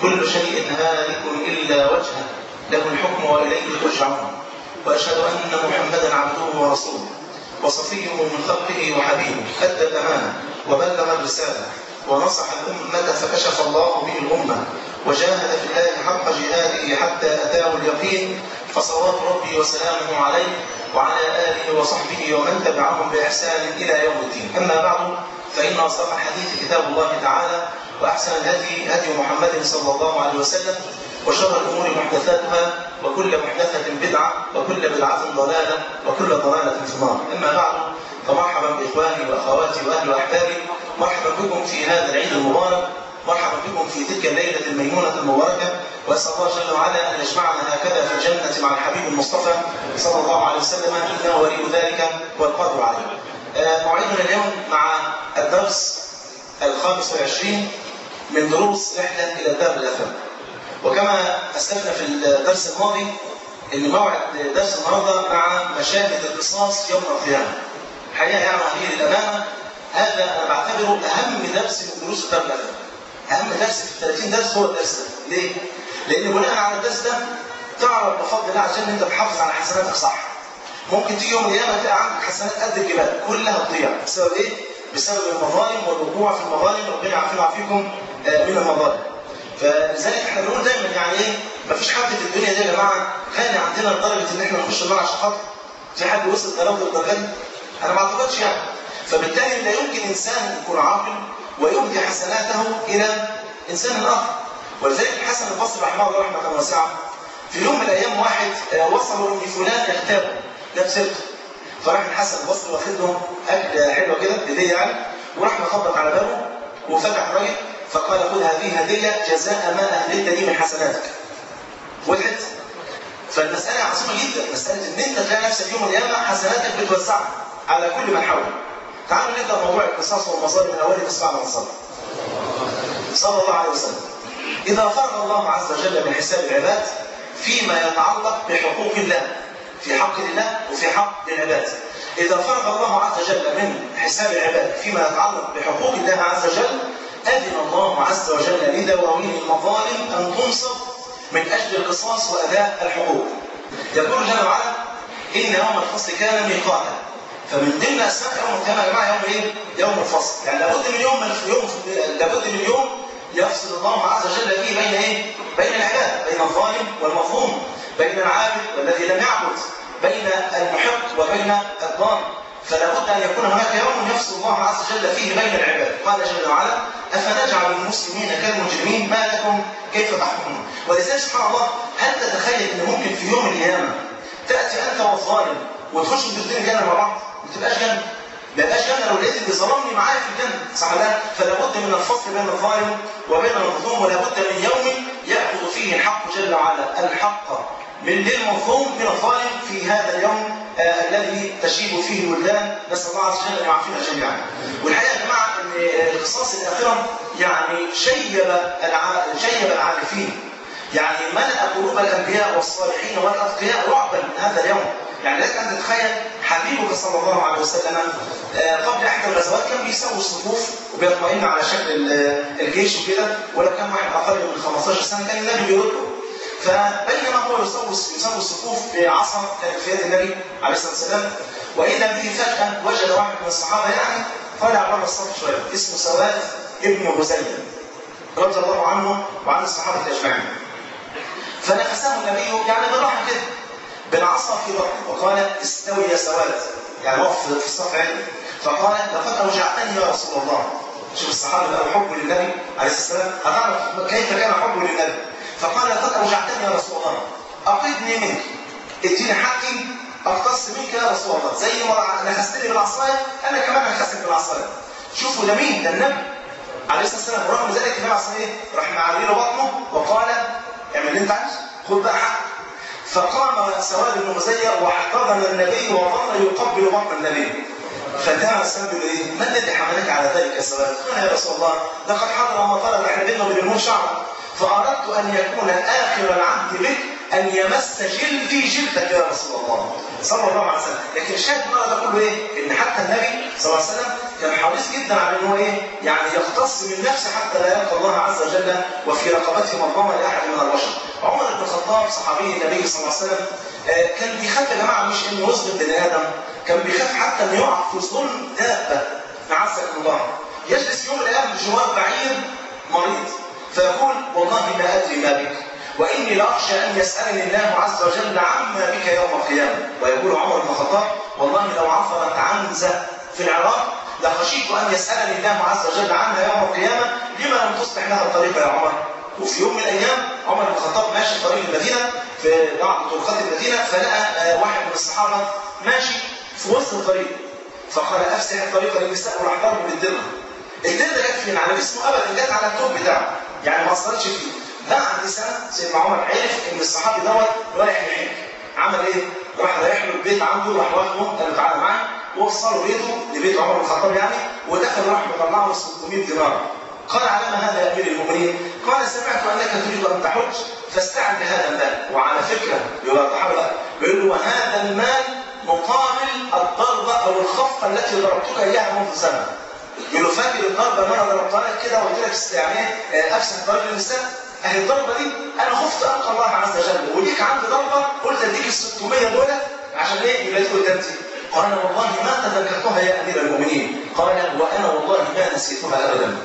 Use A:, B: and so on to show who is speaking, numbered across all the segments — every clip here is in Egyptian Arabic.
A: كل شيء هالك إلا وجهه له الحكم وإليه ترجعون وأشهد أن محمدا عبده ورسوله وصفيه من خلقه وحبيبه أدى الأمانة وبلغ الرسالة ونصح الأمة فكشف الله به الأمة وجاهد في الله حق جهاده حتى أتاه اليقين فصلوات ربي وسلامه عليه وعلى آله وصحبه ومن تبعهم بإحسان إلى يوم الدين أما بعد فإن أصدق الحديث كتاب الله تعالى وأحسن الهدي هدي محمد صلى الله عليه وسلم وشر الأمور محدثاتها وكل محدثة بدعة وكل بدعة ضلالة وكل ضلالة في النار أما بعد فمرحبا بإخواني وأخواتي وأهل وأحبابي مرحبا بكم في هذا العيد المبارك مرحبا بكم في تلك الليلة الميمونة المباركة وأسأل الله جل وعلا أن يجمعنا هكذا في الجنة مع الحبيب المصطفى صلى الله عليه وسلم إنه ولي ذلك والقادر عليه. آه، موعدنا اليوم مع الدرس الخامس والعشرين من دروس رحلة إلى الدار الآخرة. وكما أسلفنا في الدرس الماضي أن موعد درس النهارده مع مشاهد القصاص يوم القيامة. الحقيقة يعني هذه الأمانة هذا أنا بعتبره أهم درس من دروس الدار الآخرة. أهم درس في ال 30 درس هو الدرس ده. ليه؟ لأن بناء على الدرس ده تعرف بفضل الله عشان أنت تحافظ على حسناتك صح. ممكن تيجي يوم القيامة تلاقي عندك حسنات قد الجبال كلها تضيع بسبب إيه؟ بسبب المظالم والوقوع في المظالم ربنا يعافينا ويعافيكم من المظالم. فلذلك احنا بنقول دايما يعني ايه مفيش حد في الدنيا دي يا جماعه غني عندنا لدرجه ان احنا نخش النار عشان خاطر في حد وصل لدرجه الدرجه دي؟ انا ما اعتقدش يعني فبالتالي لا يمكن انسان يكون عاقل ويبدي حسناته الى انسان اخر ولذلك الحسن البصري رحمه الله رحمه واسعه في يوم من الايام واحد وصلوا ان فلان يغتابه ده بسيرته فراح الحسن البصري واخد له اكل حلوه كده هديه يعني وراح مخبط على بابه وفتح الراجل فقال خذ هذه هديه جزاء ما اهديت لي من حسناتك. وضحت؟ فالمساله عظيمه جدا، مساله ان انت تلاقي نفسك يوم القيامه حسناتك بتوزعها على كل من حولك. تعالوا نبدا موضوع القصاص والمظالم من اوله اسمع من صلى. صلى الله عليه وسلم. اذا فرغ الله عز وجل من حساب العباد فيما يتعلق بحقوق الله في حق الله وفي حق العباد. إذا فرغ الله عز وجل من حساب العباد فيما يتعلق بحقوق الله عز وجل أذن الله عز وجل لذوي المظالم أن تنصب من أجل القصاص وأداء الحقوق. يقول جل وعلا: إن يوم الفصل كان ميقاتا. فمن ضمن أسماء يوم القيامة يا جماعة يوم إيه؟ يوم الفصل. يعني لابد من يوم من يوم لابد من يوم يفصل الله عز وجل فيه بين إيه؟ بين العباد، بين الظالم والمظلوم، بين العابد والذي لم يعبد، بين المحق وبين الضال. فلا بد ان يكون هناك يوم يفصل الله عز وجل فيه بين العباد قال جل وعلا افنجعل المسلمين كالمجرمين ما لكم كيف تحكمون ولذلك سبحان الله هل تتخيل ان ممكن في يوم القيامه تاتي انت والظالم وتخشوا الاثنين الجنه مع بعض ما تبقاش جنه ما يبقاش جنه لو لقيت اللي ظلمني معايا في الجنه صح لا فلا بد من الفصل بين الظالم وبين المظلوم ولا بد من يوم ياخذ فيه الحق جل وعلا الحق من للمظلوم من الظالم في هذا اليوم آه الذي تشيب فيه الولدان نسال الله عز وجل ان يعافينا جميعا. والحقيقه يا جماعه ان القصاص الاخره يعني شيب الع... شيب العارفين. يعني ملأ قلوب الانبياء والصالحين والاتقياء رعبا من هذا اليوم. يعني لازم ان تتخيل حبيبك صلى الله عليه وسلم آه قبل احدى الغزوات كان بيسوي الصفوف وبيطمئن على شكل الجيش وكده ولو كان واحد اقل من 15 سنه كان النبي بيرده فبينما هو يسوي يسوي الصفوف بعصا كانت في يد النبي عليه الصلاه والسلام واذا به فجاه وجد واحد من الصحابه يعني طالع بره الصف شويه اسمه سواد ابن غزية رضي الله عنه وعن الصحابه اجمعين فنفسه النبي يعني بالراحه كده بالعصا في بطنه وقال استوي يا سواد يعني وقف في الصف عندي فقال لقد اوجعتني يا رسول الله شوف الصحابه بقى حبه للنبي عليه الصلاه والسلام هتعرف كيف كان حبه للنبي فقال لقد اوجعتني يا رسول الله اقيدني منك اديني حقي اقتص منك يا رسول الله زي ما نخستني بالعصايه انا كمان هنخسك بالعصايه شوفوا ده مين ده النبي عليه الصلاه والسلام ورغم ذلك النبي عليه الصلاه والسلام راح معلي له بطنه وقال اعمل اللي انت عايزه خد بقى حقك فقام سواد بن مزية واحتضن النبي وظل يقبل بطن النبي فالنبي السلام بيقول ايه؟ ما الذي حملك على ذلك يا سواد؟ قال يا رسول الله لقد حضر ما طلب احنا بيننا وبين الموت شعرا فاردت ان يكون اخر العهد بك ان يمس جلدي جلدك يا رسول الله صلى الله عليه وسلم لكن الشاهد المرة ده كله ايه ان حتى النبي صلى الله عليه وسلم كان حريص جدا على ان هو ايه يعني يختص من نفسه حتى لا يلقى الله عز وجل وفي رقبته مظلمه لاحد من البشر عمر بن الخطاب صحابي النبي صلى الله عليه وسلم آه كان بيخاف يا جماعه مش انه يظلم بني ادم كان بيخاف حتى انه يقع في ظلم دابه عزكم الله يجلس يوم من الايام بجوار بعير مريض فيقول والله ما ادري ما بك واني لاخشى ان يسالني الله عز وجل عما بك يوم القيامه ويقول عمر بن الخطاب والله لو عثرت عنزه في العراق لخشيت ان يسالني الله عز وجل عنها يوم القيامه لما لم تصلح لها الطريق يا عمر وفي يوم من الايام عمر بن الخطاب ماشي في طريق المدينه في بعض طرقات المدينه فلقى واحد من الصحابه ماشي في وسط الطريق فقال افسح الطريق للنساء وراح ضربه بالدرع الدرع جت فين على جسمه ابدا جت على الثوب بتاعه يعني ما اثرتش فيه بعد سنه سيدنا عمر عرف ان الصحابي دوت رايح يحج عمل ايه؟ راح رايح له البيت عنده راح واخده قال له تعالى معايا ووصله بيته لبيت عمر بن الخطاب يعني ودخل راح مطلع له 600 دينار قال على ما هذا يا امير المؤمنين؟ قال سمعت انك تريد ان تحج فاستعن بهذا المال وعلى فكره بيوضحها له بيقول له وهذا المال مقابل الضربه او الخفه التي ضربتك اياها منذ سنه يقول له فاكر الضربه اللي انا ضربتها لك كده وقلت لك يعني افسح طريق للنساء اهي الضربه دي انا خفت القى الله عز وجل وليك عندي ضربه قلت اديك ال 600 دول عشان ايه يبقى تقول ده قال والله ما تذكرتها يا امير المؤمنين قال وانا والله ما نسيتها ابدا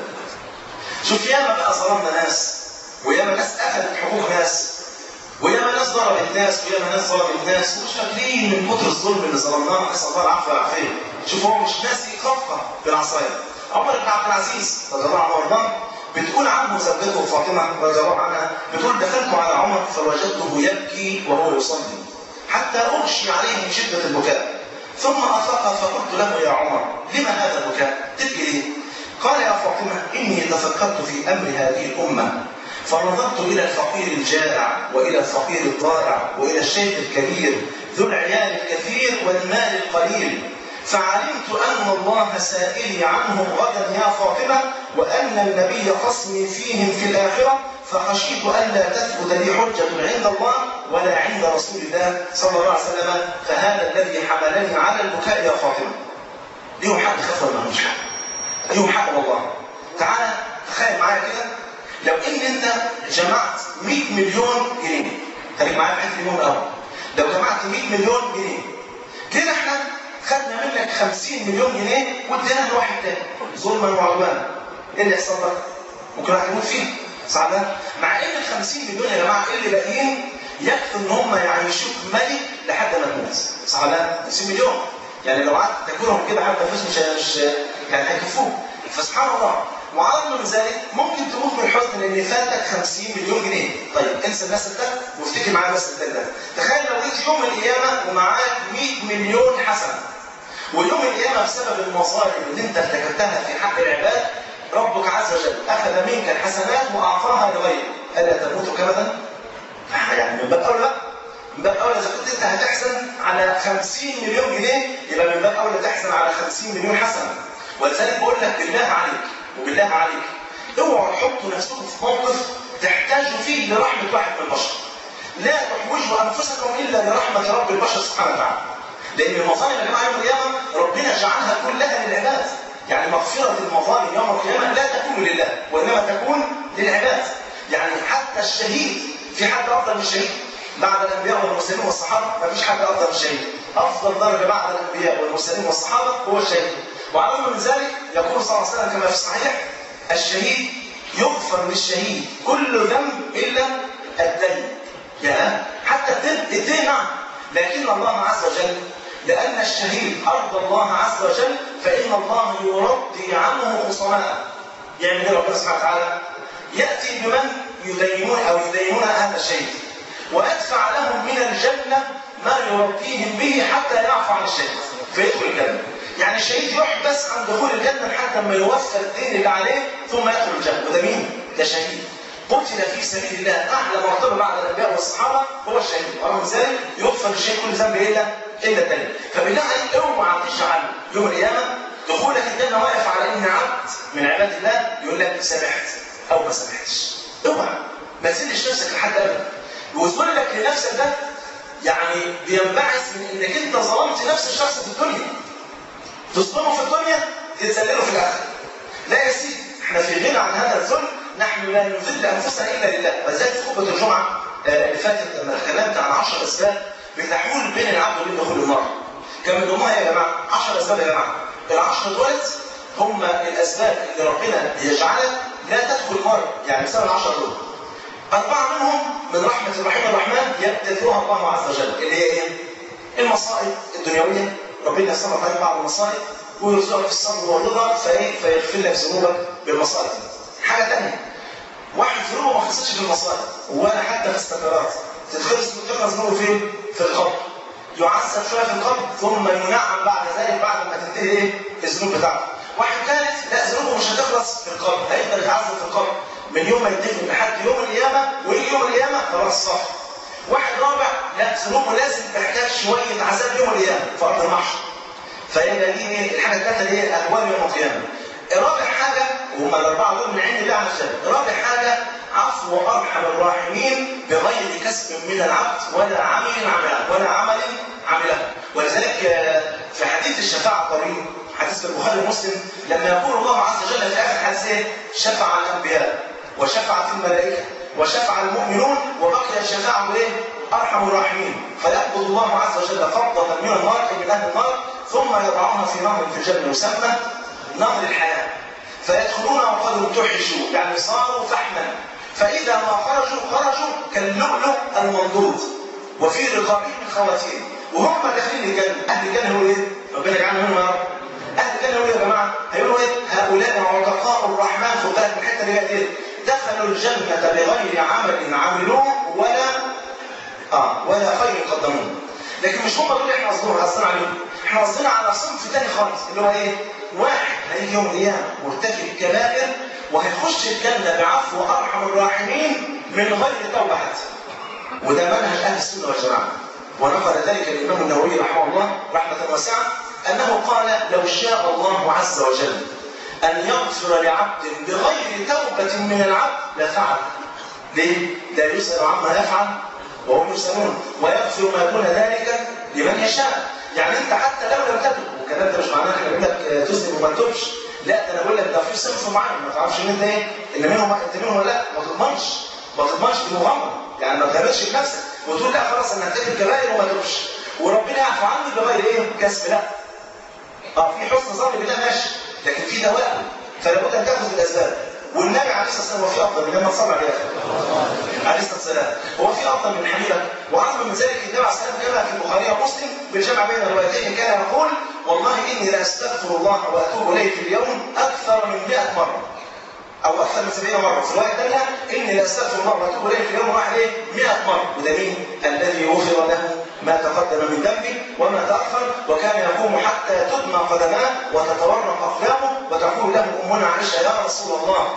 A: شوف ياما بقى ظلمنا ناس وياما ناس اخذت حقوق ناس وياما ناس ضربت ناس وياما ناس ظلمت ناس ومش فاكرين من كتر الظلم اللي ظلمناه نسال الله العفو والعافيه شوف هو مش ناسي خفه بالعصايه عمر بن عبد العزيز رضي الله عنه وارضاه بتقول عنه زوجته فاطمه رضي الله عنها بتقول دخلت على عمر فوجدته يبكي وهو يصلي حتى اغشي عليه من شده البكاء ثم افاق فقلت له يا عمر لما هذا البكاء؟ تبكي ليه؟ قال يا فاطمه اني تفكرت في امر هذه الامه فنظرت الى الفقير الجائع والى الفقير الضارع والى الشيخ الكبير ذو العيال الكثير والمال القليل فعلمت أن الله سائلي عنهم غدا يا فاطمة وأن النبي قسمي فيهم في الآخرة فخشيت ألا تثبت لي حجة عند الله ولا عند رسول الله صلى الله عليه وسلم فهذا الذي حملني على البكاء يا فاطمة ليهم حق خف ولا مش حق ليهم حق والله تعالى تخيل معايا كده لو ان انت جمعت 100 مليون جنيه خليك معايا في حته مهم قوي لو جمعت 100 مليون جنيه كده احنا خدنا منك 50 مليون جنيه واديناها لواحد تاني ظلما وعدوانا ايه اللي يحصل لك؟ ممكن واحد يموت فيه صح ده؟ مع ان ال 50 مليون يا جماعه اللي باقيين يكفي ان هم يعيشوك ملك لحد ما تموت صح ده؟ 50 مليون يعني لو قعدت تاكلهم كده حتى الفلوس مش مش يعني هيكفوك فسبحان الله وعلى من ذلك ممكن تموت من الحزن لان فاتك 50 مليون جنيه طيب انسى المثل ده وافتكر معايا المثل ده تخيل لو جيت يوم القيامه ومعاك 100 مليون حسنه ويوم القيامه بسبب المصائب اللي انت ارتكبتها في حق العباد ربك عز وجل اخذ منك الحسنات واعطاها لغيرك الا تموت كبدا يعني من باب اولى بقى من باب اولى اذا كنت انت هتحزن على 50 مليون جنيه يبقى من باب اولى تحزن على 50 مليون حسنه ولذلك بقول لك بالله عليك وبالله عليك اوعوا تحطوا نفسكم في موقف تحتاجوا فيه لرحمه واحد من البشر لا تحوجوا انفسكم الا لرحمه رب البشر سبحانه وتعالى لان المظالم يا جماعه يوم القيامه ربنا جعلها كلها للعباد يعني مغفره المظالم يوم القيامه لا تكون لله وانما تكون للعباد يعني حتى الشهيد في حد افضل من الشهيد بعد الانبياء والمرسلين والصحابه ما فيش حد افضل من الشهيد افضل درجه بعد الانبياء والمرسلين والصحابه هو الشهيد وعلى من ذلك يقول صلى الله عليه وسلم كما في الصحيح الشهيد يغفر للشهيد كل ذنب الا الدين يا حتى الدين الدين نعم لكن الله عز وجل لأن الشهيد أرضى الله عز وجل فإن الله يرضي عنه خصماء يعني ايه ربنا سبحانه وتعالى يأتي بمن يدينون أو يدينون هذا الشهيد وأدفع لهم من الجنة ما يرضيهم به حتى يعفو عن الشهيد فيدخل الجنة يعني الشهيد يحبس عن دخول الجنة حتى ما يوفى الدين اللي عليه ثم يدخل الجنة وده مين؟ ده شهيد قتل في سبيل الله اعلى مرتبه بعد الانبياء والصحابه هو الشهيد ورغم ذلك يغفر الشهيد كل ذنب الا الا الدين فبالله عليك اوعى تجعل يوم القيامه دخولك الجنه واقف على ان عبد من عباد الله يقول لك سامحت او ما سامحتش اوعى ما تسلش نفسك لحد ابدا وذلك لنفسك ده يعني بينبعث من انك انت ظلمت نفس الشخص في الدنيا تظلمه في الدنيا تتذلله في الاخره لا يا سيدي احنا في غنى عن هذا الظلم نحن لا نذل انفسنا الا لله وذلك في خطبه الجمعه اللي فاتت لما اتكلمت عن 10 اسباب بتحول بين العبد وبين دخول النار كان من ضمنها يا جماعه 10 اسباب يا جماعه العشرة دولت هم الاسباب اللي ربنا يجعلك لا تدخل النار يعني بسبب العشرة دول أربعة منهم من رحمة الرحيم الرحمن يبتدئها الله عز وجل اللي هي إيه؟ المصائب الدنيوية ربنا يسلط عليك بعض المصائب ويرزقك في الصبر والرضا فإيه؟ فيغفر لك ذنوبك بالمصائب حاجة ثانية واحد ذنوبه ما خلصتش في المصائب ولا حتى في السكرات تتخلص تخلص ذنوبه فين؟ في القبر يعذب شويه في القبر ثم ينعم بعد ذلك بعد ما تنتهي ايه؟ الذنوب بتاعته. واحد ثالث لا ذنوبه مش هتخلص في القبر، هيفضل يتعذب في القبر من يوم ما يدفن لحد يوم القيامه ويجي يوم القيامه خلاص صح. واحد رابع لا ذنوبه لازم تحتاج شويه عذاب يوم القيامه في ارض المحشر. فيبقى دي ايه؟ الحاجه الثالثه اللي هي اهوال يوم القيامه. رابع حاجه وهم الاربعه دول من عند الله عز وجل، رابع حاجه عفو ارحم الراحمين بغير كسب من العبد ولا عمل عمله ولا عمل عمله ولذلك في حديث الشفاعه الطويل حديث البخاري ومسلم لما يقول الله عز وجل في اخر حديث ايه؟ شفع الانبياء وشفعت الملائكه وشفع المؤمنون وبقي الشفاعه ايه؟ ارحم الراحمين فيقبض الله عز وجل قبضه من النار من اهل النار ثم يضعها في نهر في الجنه يسمى نهر الحياه فيدخلون وقد امتحشوا يعني صاروا فحما فإذا ما خرجوا خرجوا كاللؤلؤ المنضود وفي رقابهم خواتيم وهم داخلين الجنة أهل الجنة هو إيه؟ ربنا يجعلنا منهم يا رب أهل الجنة هو إيه يا جماعة؟ هيقولوا إيه؟ هؤلاء عتقاء الرحمن خد بالك من الحتة اللي جاية إيه؟ دخلوا الجنة بغير عمل عملوه ولا آه ولا خير قدموه لكن مش هم دول احنا قصدنا قصدنا عليهم احنا قصدنا على صنف تاني خالص اللي هو ايه؟ واحد هيجي يوم القيامة مرتكب كبائر وهيخش الجنة بعفو أرحم الراحمين من غير توبة حتى. وده منهج أهل السنة والجماعة. ونقل ذلك الإمام النووي رحمه الله رحمة واسعة أنه قال لو شاء الله عز وجل أن يغفر لعبد بغير توبة من العبد لفعل. ليه؟ لا يسأل عما يفعل وهم يسألون ويغفر ما دون ذلك لمن يشاء. يعني أنت حتى لو لم تتب والكلام ده مش معناه إن بقول لك تذنب وما تتوبش لا ده انا بقول لك ده في صنف معين ما تعرفش ان انت ايه ان منهم انت منهم ولا لا ما تضمنش ما تضمنش بمغامره يعني ما تغامرش بنفسك وتقول لا خلاص انا هتكلم كبائر وما تروحش وربنا يعفو عني بغير ايه كسب لا اه في حسن ظن بالله ماشي لكن في دواء فلا بد ان تاخذ بالاسباب والنبي عليه الصلاه والسلام هو في افضل من لما تصلى عليه عليه الصلاه والسلام هو في افضل من حبيبك وعظم من ذلك النبي عليه الصلاه والسلام كما في البخاري ومسلم بالجمع بين الروايتين كان يقول والله اني لاستغفر الله واتوب اليه في اليوم اكثر من 100 مره او اكثر من 70 مره في الروايه الثانيه اني لاستغفر الله واتوب اليه في اليوم واحد ايه 100 مره وده مين؟ الذي غفر له ما تقدم من ذنبه وما تاخر وكان يقوم حتى تدمى قدماه وتتورق اقدامه وتقول له امنا عائشه يا رسول الله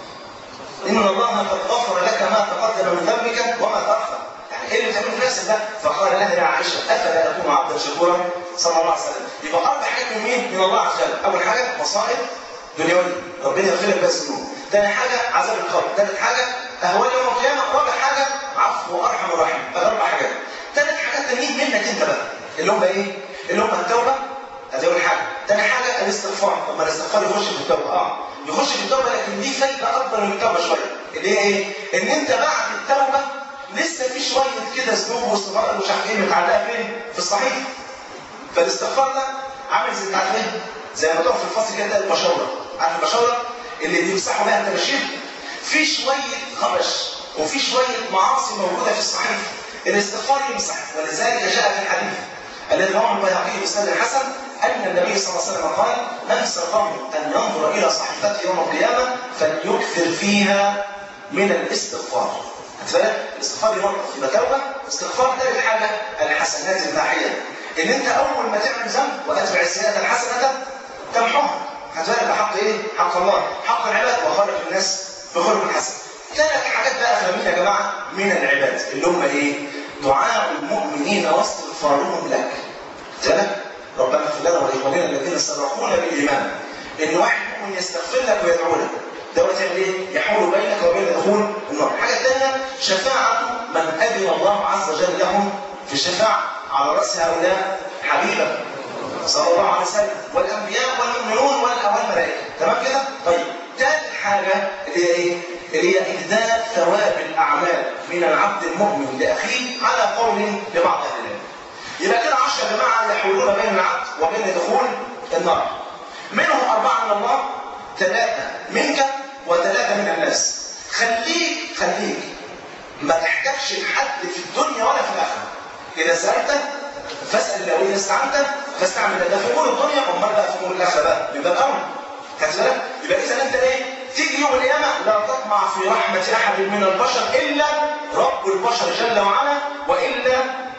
A: ان الله قد غفر لك ما تقدم من ذنبك وما تاخر يعني ايه اللي بتعمله في نفسك ده؟ فقال لها يا عائشه افلا اكون عبدا شكورا صلى الله عليه وسلم يبقى اربع حاجات من مين؟ من الله عز وجل اول حاجه مصائب دنيويه ربنا يغفر لك بها الذنوب ثاني حاجه عذاب القبر ثالث حاجه اهوال يوم القيامه رابع حاجه عفو ارحم الراحمين اربع حاجات ثلاث حاجات تانيين منك انت بقى اللي هم ايه؟ اللي هم التوبه ادي اول حاجه ثاني حاجه الاستغفار طب ما الاستغفار يخش في التوبه اه يخش في التوبه لكن دي فايده اكبر من التوبه شويه اللي هي ايه؟ ان انت بعد التوبه لسه في شويه كده ذنوب واستغفار مش عارف ايه متعلقه فين؟ في الصحيح فالاستغفار ده عامل زي بتاعت ايه؟ زي ما تقف في الفصل كده البشوره عارف البشوره اللي بيمسحوا بيها التباشير في شويه خبش وفي شويه معاصي موجوده في الصحيح الاستغفار يمسح ولذلك جاء في الحديث الذي رواه البيهقي باسناد الحسن ان النبي صلى الله عليه وسلم قال من سرهم ان ينظر الى صحيفته يوم القيامه فليكثر فيها من الاستغفار هتفرق الاستغفار ينظف يبقى توبه استغفار ثالث حاجه الحسنات الماحيه ان انت اول ما تعمل ذنب واتبع السيئه الحسنه تمحوها هتفرق بحق ايه؟ حق الله حق العباد وخلق الناس بخلق الحسن ثلاث حاجات بقى اهمين يا جماعه من العباد اللي هم ايه؟ دعاء المؤمنين واستغفارهم لك. ثلاث ربنا اغفر لنا ولاخواننا الذين سبقونا بالايمان. ان واحد مؤمن يستغفر لك ويدعو لك دوت يعمل ايه؟ يحول بينك وبين دخول النار. الحاجه الثانيه شفاعه من اذن الله عز وجل لهم في الشفاعه على راس هؤلاء حبيبه صلى الله عليه وسلم والانبياء والمؤمنون والملائكه تمام كده؟ طيب ثالث حاجه اللي هي ايه؟ اللي هي اجداد ثواب الاعمال من العبد المؤمن لاخيه على قول لبعض اهل العلم. يبقى كده 10 جماعه يحولون بين العبد وبين دخول النار. منهم اربعه من الله ثلاثه منك وثلاثه من الناس. خليك خليك ما تحتاجش لحد في الدنيا ولا في الاخره. اذا سالت فاسال الله واذا استعنت فاستعمل ده في امور الدنيا امال بقى في امور الاخره بقى يبقى الامر خدت بالك؟ يبقى اذا انت ايه؟ تيجي يوم القيامه لا تطمع في رحمه احد من البشر الا رب البشر جل وعلا والا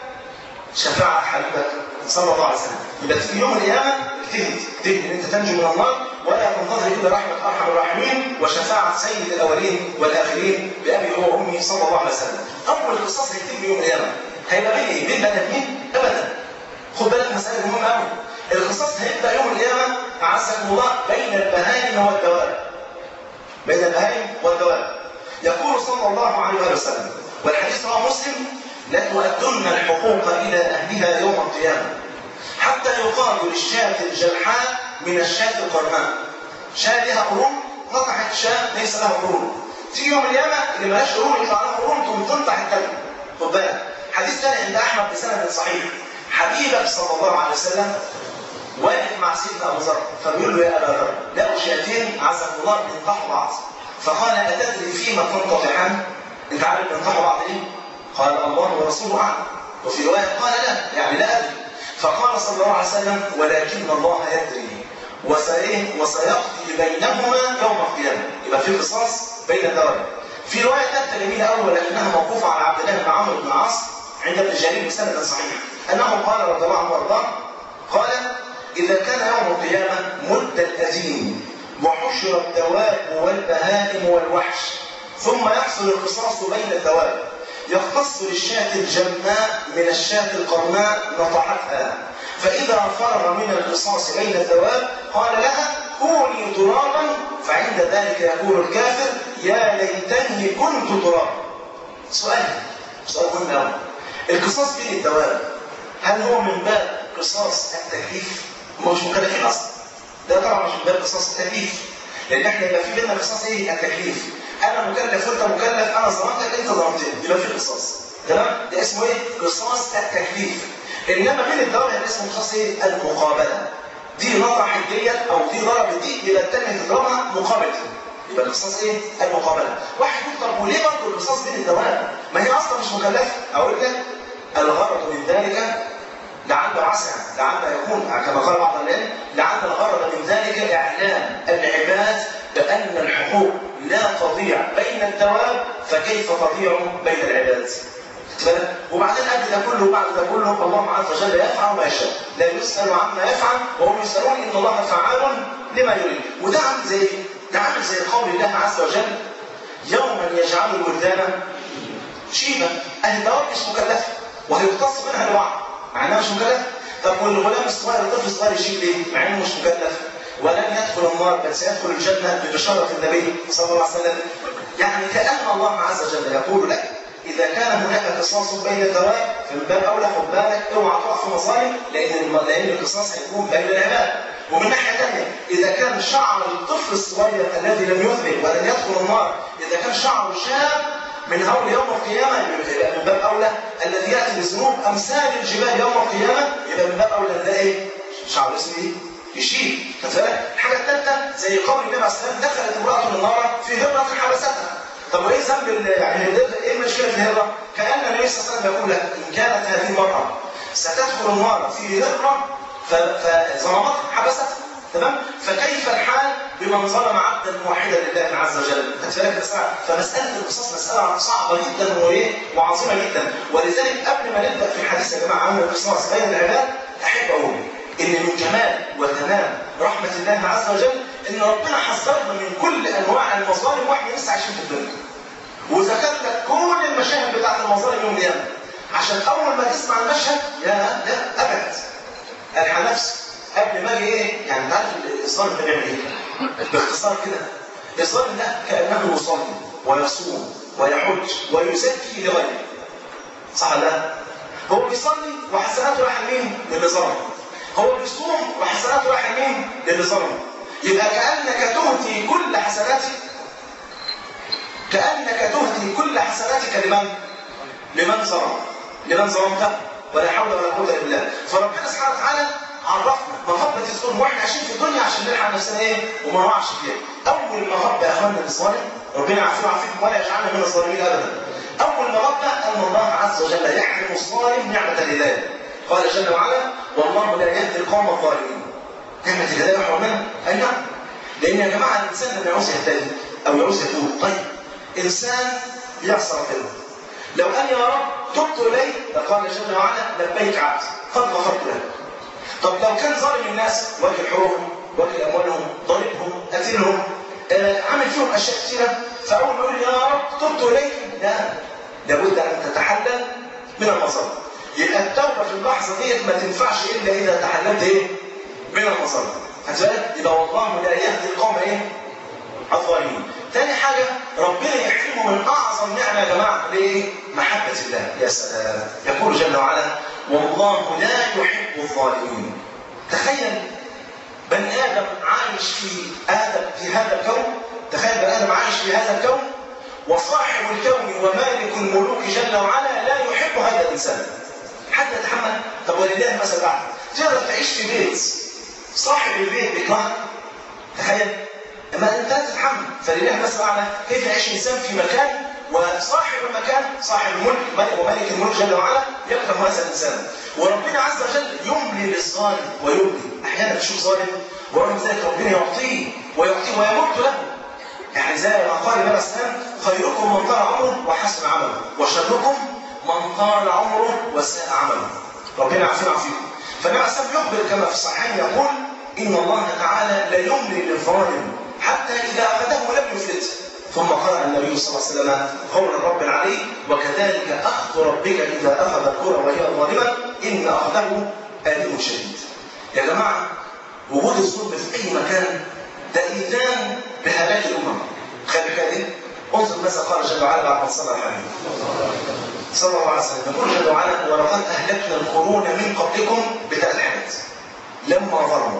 A: شفاعه حبيبك صلى الله عليه وسلم يبقى تيجي يوم القيامه اجتهد اجتهد ان انت تنجو من النار ولا تنتظر الا رحمه ارحم الراحمين وشفاعه سيد الاولين والاخرين بابي هو وامي صلى الله عليه وسلم اول قصص هيكتب يوم القيامه هيبقى بين ايه؟ بين بني ادمين؟ ابدا خد بالك مساله مهمه قوي القصاص هيبدا يوم القيامه اعزكم الله بين البهائم والدواب بين البهائم والدواب يقول صلى الله عليه وسلم والحديث رواه مسلم لتؤدن الحقوق الى اهلها يوم القيامه حتى يقال للشاة الجلحاء من الشاة القرناء شاة لها قرون قطعت شاة ليس لها قرون تيجي يوم القيامه اللي مالهاش قرون يطلع لها قرون تقوم تنطح الكلمه خد بالك حديث ثاني عند احمد بسند صحيح حبيبك صلى الله عليه وسلم واقف مع سيدنا ابو ذر فبيقول له يا ابا ذر لقوا شياطين عزكم الله بينطحوا بعض فقال اتدري فيما تنطحان؟ انت عارف بينطحوا بعض ليه؟ قال الله ورسوله اعلم وفي روايه قال لا يعني لا ادري فقال صلى الله عليه وسلم ولكن الله يدري وسيه وسيقضي بينهما يوم القيامه يبقى في قصاص بين الدواب في روايه ثالثه جميله قوي ولكنها موقوفه على عبد الله بن عمرو بن العاص عند ابن جرير بسند صحيح انه قال رضي الله عنه وارضاه قال اذا كان يوم القيامه مد الازين وحشر الدواب والبهائم والوحش ثم يحصل القصاص بين الدواب يختص للشاة الجماء من الشاة القرناء نطحتها فإذا فرغ من القصاص بين الدواب قال لها كوني ترابا فعند ذلك يقول الكافر يا ليتني كنت ترابا سؤال سؤال مهم قوي القصاص بين الدواب هل هو من باب قصاص التكليف؟ هم مش مكلفين اصلا ده طبعا مش من باب قصاص التكليف لان احنا يبقى في بيننا قصاص ايه؟ التكليف انا مكلف وانت مكلف انا ظلمتك انت ظلمتني يبقى في قصاص تمام؟ ده اسمه ايه؟ قصاص التكليف انما بين الدواب يعني اسمه قصاص ايه؟ المقابله دي نطحت ديت او دي ضربت دي يبقى الثانيه تضربها مقابل يبقى القصاص ايه؟ المقابله. واحد يقول طب وليه برضه القصاص بين الدواب؟ ما هي اصلا مش مكلفه. اقول لك الغرض من ذلك لعل عسى لعل يكون كما قال بعض العلم لعل الغرض من ذلك اعلام العباد بان الحقوق لا تضيع بين الدواب فكيف تضيع بين العباد؟ وبعدين قبل ده كله وبعد ده كله الله عز وجل يفعل ما يشاء لا يسأل عما يفعل وهم يسألون إن الله فعال لما يريد وده عامل زي ده عامل زي قول الله عز وجل يوما يجعل الولدان شيبا أهل الدواب مش مكلفة وهيقتص منها الوعي مع انها مش مكلفة طب والغلام الصغير الطفل الصغير يشيل ليه؟ مع انه مش مكلف ولن يدخل النار بل سيدخل الجنة ببشارة النبي صلى الله عليه وسلم يعني كأن الله عز وجل يقول لك إذا كان هناك قصاص بين الدواب فمن باب أولى خد بالك اوعى تقع في مظالم لأن لأن القصاص هيكون بين العباد. ومن ناحية ثانية إذا كان شعر الطفل الصغير الذي لم يذنب ولن يدخل النار إذا كان شعره شاب من هول يوم القيامة يبقى من باب أولى الذي يأتي بذنوب أمثال الجبال يوم القيامة يبقى من باب أولى ده إيه؟ شعر اسمه إيه؟ يشيل كذلك الحاجة الثالثة زي قول النبي عليه الصلاة والسلام دخلت امرأة النار في هرة حبستها طب وايه ذنب يعني ايه المشكله في الهره؟ كان النبي صلى الله عليه وسلم يقول لك ان كانت هذه المراه ستدخل النار في هره فظلمتها حبستها تمام؟ فكيف الحال بمن ظلم عبدا واحدا لله عز وجل؟ خدت فمساله القصاص مساله صعبه جدا وايه؟ وعظيمه جدا ولذلك قبل ما نبدا في الحديث يا جماعه عن القصاص بين العباد احب اقول ان من جمال وتمام رحمه الله عز وجل ان ربنا حذرنا من كل انواع المظالم واحنا لسه عايشين في الدنيا. وذكر لك كل المشاهد بتاعت المظالم يوم القيامه. عشان اول ما تسمع المشهد يا لا ابد. الحق نفسي قبل ما اجي ايه؟ يعني انت عارف الظالم ده بيعمل ايه؟ باختصار كده الظالم ده كانه يصلي ويصوم ويحج ويزكي لغيره صح ولا لا؟ هو بيصلي وحسناته رايحه لمين؟ للي ظلم هو بيصوم وحسناته رايحه لمين؟ للي ظلم يبقى كانك تهدي كل حسناتك كانك تهدي كل حسناتك لمن؟ لمن ظلم لمن ظلمته ولا حول ولا قوه الا بالله فربنا سبحانه وتعالى عرفنا مهبة الظلم واحنا عايشين في الدنيا عشان نلحق نفسنا ايه وما نقعش فيها. أول مهبة يا اخوانا للظالم ربنا يعافينا ويعافيكم ولا يجعلنا من الظالمين أبدا. أول مهبة أن الله عز وجل يحرم الظالم نعمة الهداية. قال جل وعلا: والله لا يهدي القوم الظالمين. نعمة الهداية يحرمنا؟ أي نعم. لأن يا جماعة الإنسان لما يعوز يهتدي أو يعوز يتوب، طيب إنسان يعصى ربنا. لو قال يا رب تبت إليه لقال جل وعلا لبيك عبدي قد غفرت لك. طب لو كان ظالم الناس واكل حقوقهم واكل اموالهم ضاربهم قتلهم آه عامل فيهم اشياء كثيره فاول ما يقول يا رب تبت اليك لا لابد ان تتحلل من المظالم يبقى التوبه في اللحظه ديت ما تنفعش الا اذا تحللت ايه؟ من المظالم هتبقى يبقى والله لا يهدي القوم ايه؟ الظالمين تاني حاجة ربنا يحرمه من أعظم نعمة يا جماعة ليه؟ محبة الله يا سلام يقول جل وعلا والله لا يحب الظالمين تخيل بني آدم عايش في آدم في هذا الكون تخيل بني آدم عايش في هذا الكون وصاحب الكون ومالك الملوك جل وعلا لا يحب هذا الإنسان حتى يتحمل طب ولله المثل الأعلى تقدر تعيش في بيت صاحب البيت بيكرهك تخيل اما انت تتحمل فلله المثل الاعلى كيف يعيش الانسان في مكان وصاحب المكان صاحب الملك وملك الملك جل وعلا يكره هذا الانسان وربنا عز وجل يملي للظالم ويملي احيانا تشوف ظالم ورغم ذلك ربنا يعطيه ويعطيه ويمد له يعني زي ما قال النبي الاسلام خيركم من طال عمره وحسن عمله وشركم من طال عمره وساء عمله ربنا يعافينا ويعافيكم فالنبي الاسلام يخبر كما في الصحيحين يقول ان الله تعالى لا يملي للظالم حتى اذا اخذه لم يفلته ثم قرأ النبي صلى الله عليه وسلم قول الرب العلي وكذلك أخذ ربك إذا أخذ القرى وهي ظالمة إن أخذه أليم شديد. يا جماعة وجود الظلم في أي مكان ده إيذان بهلاك الأمم. تخيل الحكاية دي؟ انظر ماذا قال جل وعلا بعد ما صلى الحبيب. صلى الله عليه وسلم يقول جل وعلا ولقد أهلكنا القرون من قبلكم بثلاث حاجات. لما ظلموا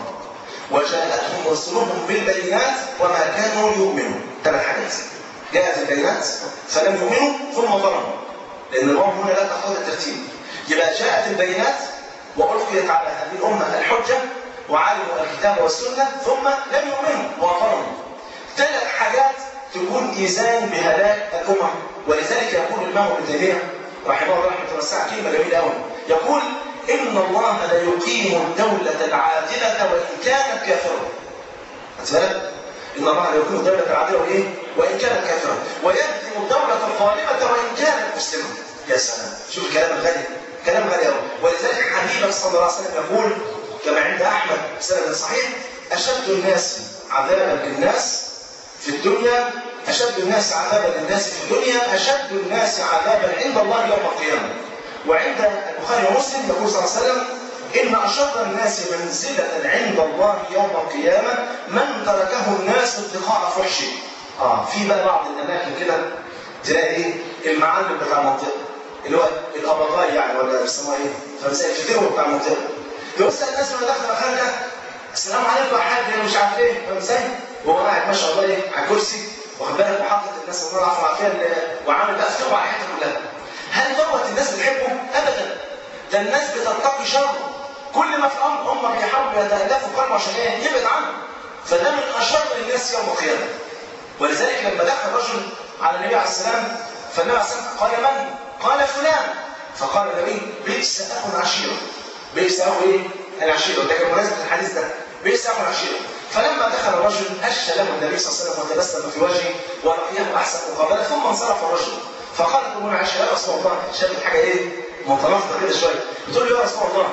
A: وجاءتهم رسلهم بالبينات وما كانوا يؤمنون ثلاث حاجات جاءت البينات فلم يؤمنوا ثم ظلموا لان الواو هنا لا تقتضي الترتيب يبقى جاءت البينات والقيت على هذه الامه الحجه وعلموا الكتاب والسنه ثم لم يؤمنوا وظلموا ثلاث حاجات تكون ايذان بهلاك الامم ولذلك يقول الامام ابن تيميه رحمه الله رحمه واسعه كلمه جميله قوي يقول إن الله لا يقيم الدولة العادلة وإن كانت كافرة. بالك؟ إن الله لا يقيم الدولة العادلة وإيه؟ وإن كانت كافرة، ويهدم الدولة الظالمة وإن كانت مسلمة. يا سلام، شوف الكلام الغالي، كلام غالي قوي، ولذلك حبيبك صلى الله عليه وسلم يقول كما عند أحمد بسند صحيح: أشد الناس عذابا للناس في الدنيا أشد الناس عذابا للناس في الدنيا أشد الناس عذابا عند الله يوم القيامة. وعند البخاري ومسلم يقول صلى الله عليه وسلم إن أشر الناس منزلة عند الله يوم القيامة من تركه الناس اتقاء فحشه. آه في بقى بعض الأماكن كده تلاقي إيه المعلم بتاع المنطقة اللي هو الأبطال يعني ولا بيسموها إيه؟ فمثلا الفتوة بتاع المنطقة. يوصل الناس من داخل مكان ده السلام عليكم يا حاج انا مش عارف ايه فاهم ازاي؟ وهو قاعد ما شاء الله ايه على الكرسي واخد بالك وحاطط الناس الله يعفو العافيه وعامل بقى فتوة على الحته كلها. هل دوت الناس بتحبه؟ ابدا ده الناس بتتقي شره كل ما في الامر هم بيحاولوا يتالفوا قلبه عشان ايه؟ يبعد عنه فده من اشر الناس يوم القيامه ولذلك لما دخل رجل على النبي عليه السلام فالنبي عليه السلام قال من؟ قال فلان فقال النبي بئس اخو العشيره بئس اخو ايه؟ العشيره ده كان مناسبه الحديث ده بئس اخو العشيره فلما دخل الرجل هش له النبي صلى الله عليه وسلم وتبسم في وجهه ولقيه احسن مقابله ثم انصرف الرجل فقالت ام عائشه يا رسول الله شافت حاجه ايه؟ متناقضه كده شويه بتقول له يا رسول الله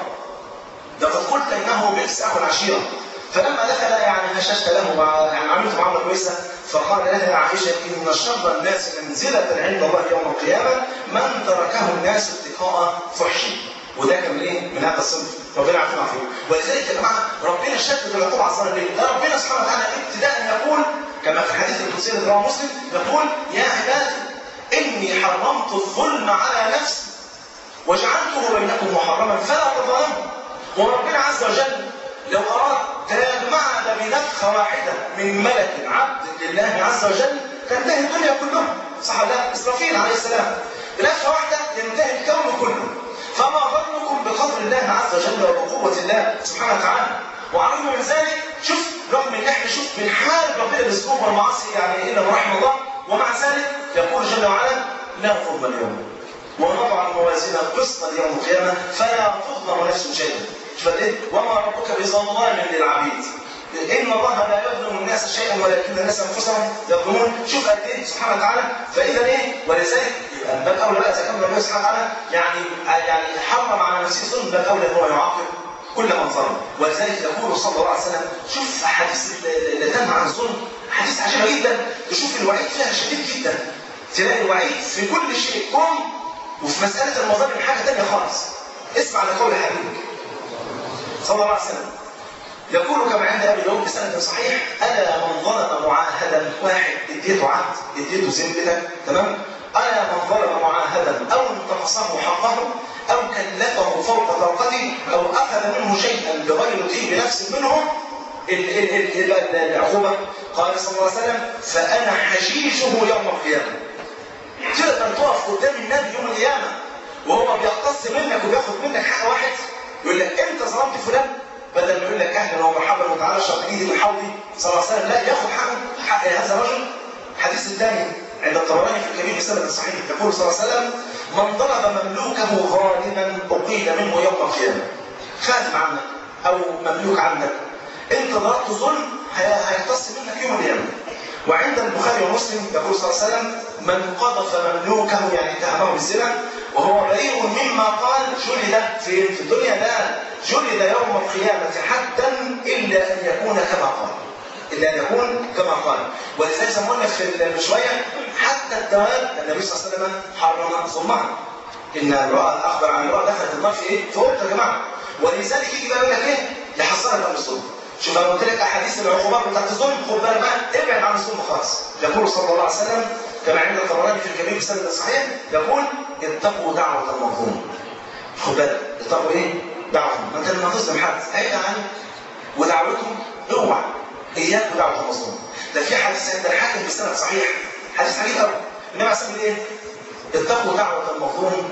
A: لقد قلت انه بئس اخو العشيره فلما دخل يعني هششت له مع يعني عملت معامله كويسه فقال لها يا عائشه ان شر الناس منزله عند الله يوم القيامه من تركه الناس اتقاء فحشه وده كان من ايه؟ من هذا الصنف ربنا يعافينا ويعافيكم ولذلك يا جماعه ربنا شدد العقوبه على الظالمين ده ربنا سبحانه وتعالى ابتداء يقول كما في الحديث القدسي الذي رواه مسلم يقول يا عبادي اني حرمت الظلم على نفسي وجعلته بينكم محرما فلا تظلموا وربنا عز وجل لو اراد تجمعنا بنفخه واحده من ملك عبد لله عز وجل تنتهي الدنيا كلها صح لا اسرافيل عليه السلام بنفخه واحده ينتهي الكون كله فما ظنكم بقدر الله عز وجل وبقوه الله سبحانه وتعالى وعلى من ذلك شوف رغم ان احنا شوف بنحارب ربنا بالذنوب والمعاصي يعني الا من رحم الله ومع ذلك يقول جل وعلا لا ظلم اليوم ونضع الموازين القسط يوم القيامه فلا تظلم نفس شيئا فايه وما ربك بظلام للعبيد ان الله لا يظلم الناس شيئا ولكن الناس انفسهم يظلمون شوف قد ايه سبحانه وتعالى فاذا ايه ولذلك يبقى باب اولى بقى اذا كان ربنا سبحانه وتعالى يعني يعني حرم على نفسه الظلم باب اولى ان هو يعاقب كل من ظلم ولذلك يقول صلى الله عليه وسلم شوف احاديث اللي تنهى عن الظلم حديث عجيبه جدا تشوف الوعيد فيها شديد جدا تلاقي الوعيد في كل شيء كون وفي مساله المظالم حاجه ثانيه خالص اسمع لقول حبيبك صلى الله عليه وسلم يقول كما عند ابي داود بسند صحيح الا من ظلم معاهدا واحد اديته عهد اديته ذمتك تمام الا من ظلم معاهدا او انتقصه حقه او كلفه فوق طاقته او اخذ منه شيئا بغير طيب نفس منه العقوبه قال صلى الله عليه وسلم فانا حشيشه يوم القيامه تقدر تقف قدام النبي يوم القيامه وهو بيقتص منك وبياخد منك حق واحد يقول لك انت ظلمت فلان بدل ما يقول لك اهلا ومرحبا وتعالى اشرب ايدي من حوضي صلى الله عليه وسلم لا ياخذ حقه حق هذا الرجل الحديث الثاني عند الطبراني في الكبير بسند صحيح يقول صلى الله عليه وسلم من ضرب مملوكه ظالما اقيل منه يوم القيامه خادم عنك او مملوك عنك انت ضربت ظلم هيقتص منك يوم القيامه وعند البخاري ومسلم يقول صلى الله عليه وسلم من قذف مملوكه يعني اتهمه بالزنا وهو بريء مما قال جلد في في الدنيا لا جلد يوم القيامة حتى إلا أن يكون كما قال إلا أن يكون كما قال ولذلك زي ما قلنا في شوية حتى الدواب النبي صلى الله عليه وسلم حرم ظلمها إن امرأة أخبر عن امرأة دخلت النار في إيه؟ في أوضة يا جماعة ولذلك يجي بقى يقول لك إيه؟ يحصلها بقى الظلم شوف انا قلت لك احاديث العقوبات بتاعت الظلم خد بالك بقى ابعد عن الظلم خالص يقول صلى الله عليه وسلم كما عند الطبراني في الكبير بسند صحيح يقول اتقوا دعوة المظلوم خد بالك اتقوا ايه؟ دعوة ما انت لما تظلم حد هيبقى عنك ودعوته اوعى اياك ودعوة المظلوم ده في حديث عند الحاكم بسند صحيح حديث عجيب قوي النبي عليه الصلاه ايه؟ اتقوا دعوة المظلوم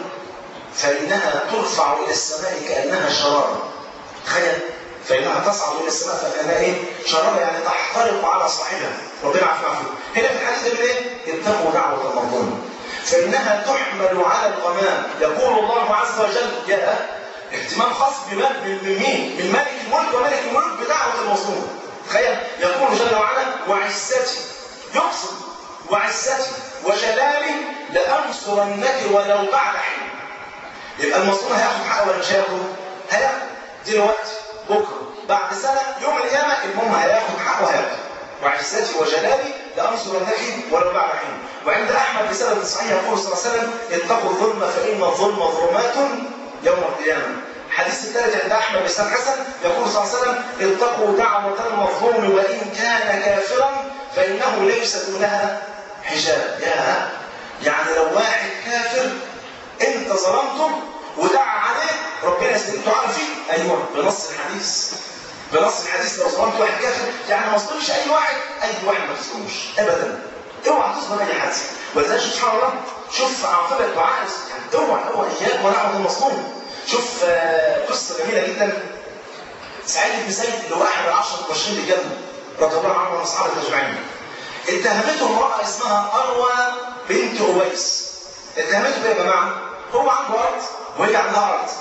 A: فإنها ترفع إلى السماء كأنها شرارة تخيل فإنها تصعد إلى السماء فكأنها إيه؟ شرارة يعني تحترق على صاحبها ربنا عافنا عافيه هنا في الحديث ده إيه؟ اتقوا دعوة المظلوم فإنها تحمل على الغمام يقول الله عز وجل يا اهتمام خاص بمن من مين؟ من ملك الملك وملك الملك بدعوة المظلوم تخيل يقول جل وعلا وعزتي يقصد وعزتي وجلالي لأنصرنك ولو بعد حين يبقى المظلوم هياخد حقه ولا مش هياخد؟ هياخد دلوقتي بكره بعد سنه يوم القيامه المهم هياخد حقه هياخد وعزتي وجلالي لانصرنك ولو بعد حين وعند احمد بسند صحيح يقول صلى الله عليه وسلم اتقوا الظلم فان الظلم ظلمات يوم القيامه الحديث الثالث عند احمد بسند حسن يقول صلى الله عليه وسلم اتقوا دعوه المظلوم وان كان كافرا فانه ليس دونها حجاب يا يعني لو واحد كافر انت ظلمته ودعا عليه ربنا يستجيب دعاء فيه ايوه بنص الحديث بنص الحديث لو ظلمت واحد كافر يعني ما تظلمش اي واحد اي واحد ما تظلموش ابدا اوعى تظلم اي حد ولذلك سبحان الله شوف عاقبه الدعاء يعني اوعى اوعى اياك ونعم المظلوم شوف قصه جميله جدا سعيد بن زيد اللي هو احد العشره المبشرين بالجنه رضي الله عنه وعن اصحابه اجمعين اتهمته امراه اسمها اروى بنت اويس اتهمته بايه يا جماعه؟ هو عنده ارض وهي عندها ارض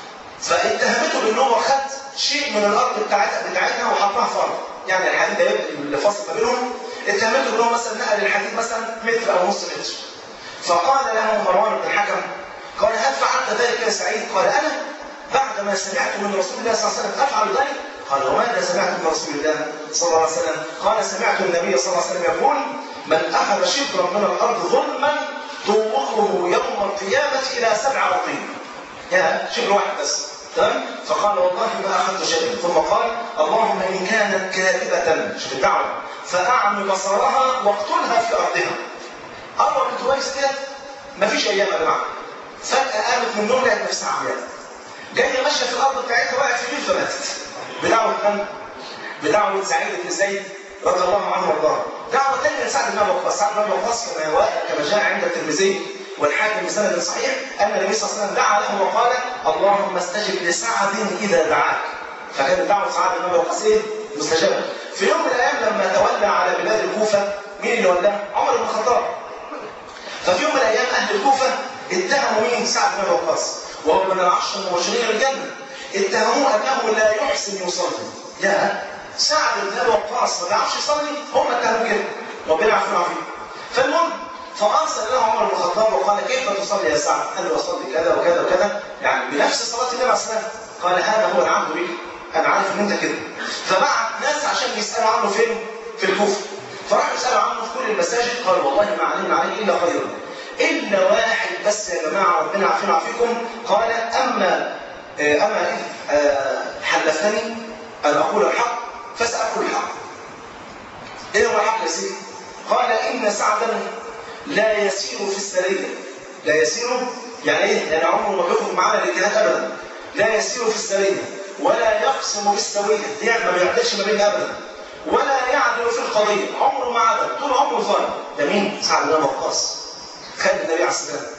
A: فاتهمته بان هو خد شيء من الارض بتاعتها بتاعتها وحطها في ارض يعني الحديد ده اللي فاصل ما بينهم اتهمته ان هو مثلا نقل الحديد مثلا متر او نص متر فقال له مروان بن الحكم قال هل فعلت ذلك يا سعيد؟ قال انا بعد ما سمعت من رسول الله صلى الله عليه وسلم افعل ذلك؟ قال وماذا سمعت من رسول الله صلى الله عليه وسلم؟ قال سمعت النبي صلى الله عليه وسلم يقول من اخذ شبرا من الارض ظلما طوقه يوم القيامة إلى سبع رقيم يا شبر واحد بس تمام فقال والله ما اخذت شيئا ثم قال اللهم ان كانت كاذبه شوف الدعوه فاعم بصرها واقتلها في ارضها اول من تويس ديت مفيش ايام يا جماعه فجاه قامت من النوم لقت نفسها عمياء جايه ماشيه في الارض بتاعتها وقعت في البيت فماتت بدعوه من؟ بدعوه سعيد بن زيد رضي الله عنه وارضاه دعوه ثانيه لسعد بن ابي وقاص سعد بن ابي وقاص كما كما جاء عند الترمذي والحاكم بسند صحيح ان النبي صلى الله عليه وسلم دعا له وقال اللهم استجب لسعد اذا دعاك فكانت دعوه سعد بن ابي وقاص ايه؟ مستجابه في يوم من الايام لما تولى على بلاد الكوفه مين اللي ولاه؟ عمر بن الخطاب ففي يوم من الايام اهل الكوفه اتهموا مين؟ سعد بن ابي وقاص وهو من العشر المبشرين بالجنه اتهموه انه لا يحسن يصلي يا سعد بن ابي وقاص ما بيعرفش يصلي هم اتهموه كده ربنا يعفو عنه فالمهم فارسل له عمر بن الخطاب وقال كيف تصلي يا سعد؟ قال له اصلي كذا وكذا وكذا يعني بنفس صلاه النبي عليه الصلاه قال هذا هو العبد بك انا عارف ان انت كده فبعت ناس عشان يسالوا عنه فين؟ في الكوفه فراحوا يسالوا عنه في كل المساجد قال والله ما علمنا عليه الا خيرا الا واحد بس يا جماعه ربنا يعافينا ويعافيكم قال اما اما اذ حلفتني ان اقول الحق فساقول الحق ايه هو الحق يا سيدي؟ قال ان سعدا لا يسير في السريه لا يسير يعني ايه؟ يعني عمره ما بيخرج معانا الاجتهاد ابدا لا يسير في السريه ولا يقسم بالسويه يعني ما بيعدلش ما بين ابدا ولا يعدل في القضيه عمره ما عدل طول عمره ظالم ده مين؟ سعد بن وقاص خد النبي عليه الصلاه والسلام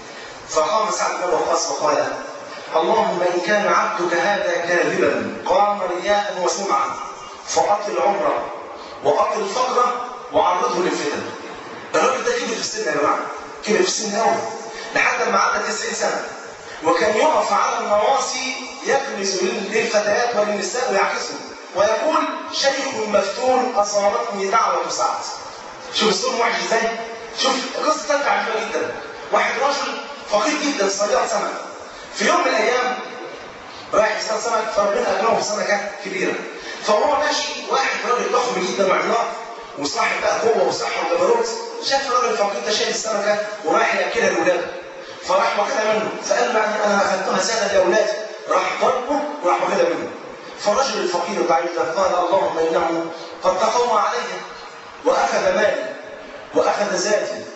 A: فقام سعد بن وقاص وقال اللهم ان كان عبدك هذا كاذبا قام رياء وسمعا فاطل عمره واطل فقره وعرضه للفتن الراجل ده كبر في السن يا جماعه كبر في السن قوي لحد ما عدى 90 سنه وكان يقف على النواصي يكنس للفتيات وللنساء ويعكسهم ويقول شيخ مفتون اصابتني دعوه سعد شوف الصوت وحش ازاي شوف قصه ثالثه عجيبه جدا واحد رجل فقير جدا صياد سمك في يوم من الايام رايح يصطاد سمك فربنا اكرمه بسمكه كبيره فهو ماشي واحد راجل ضخم جدا وعملاق وصاحب بقى قوه وصحه وجبروت شاف الراجل الفقير ده شايل السمكه ورايح ياكلها لاولاده فراح واخدها منه فقال له يعني انا اخذتها سنه لاولادي راح ضربه وراح واخدها منه فالرجل الفقير الضعيف ده قال اللهم انه قد تقوى علي واخذ مالي واخذ ذاتي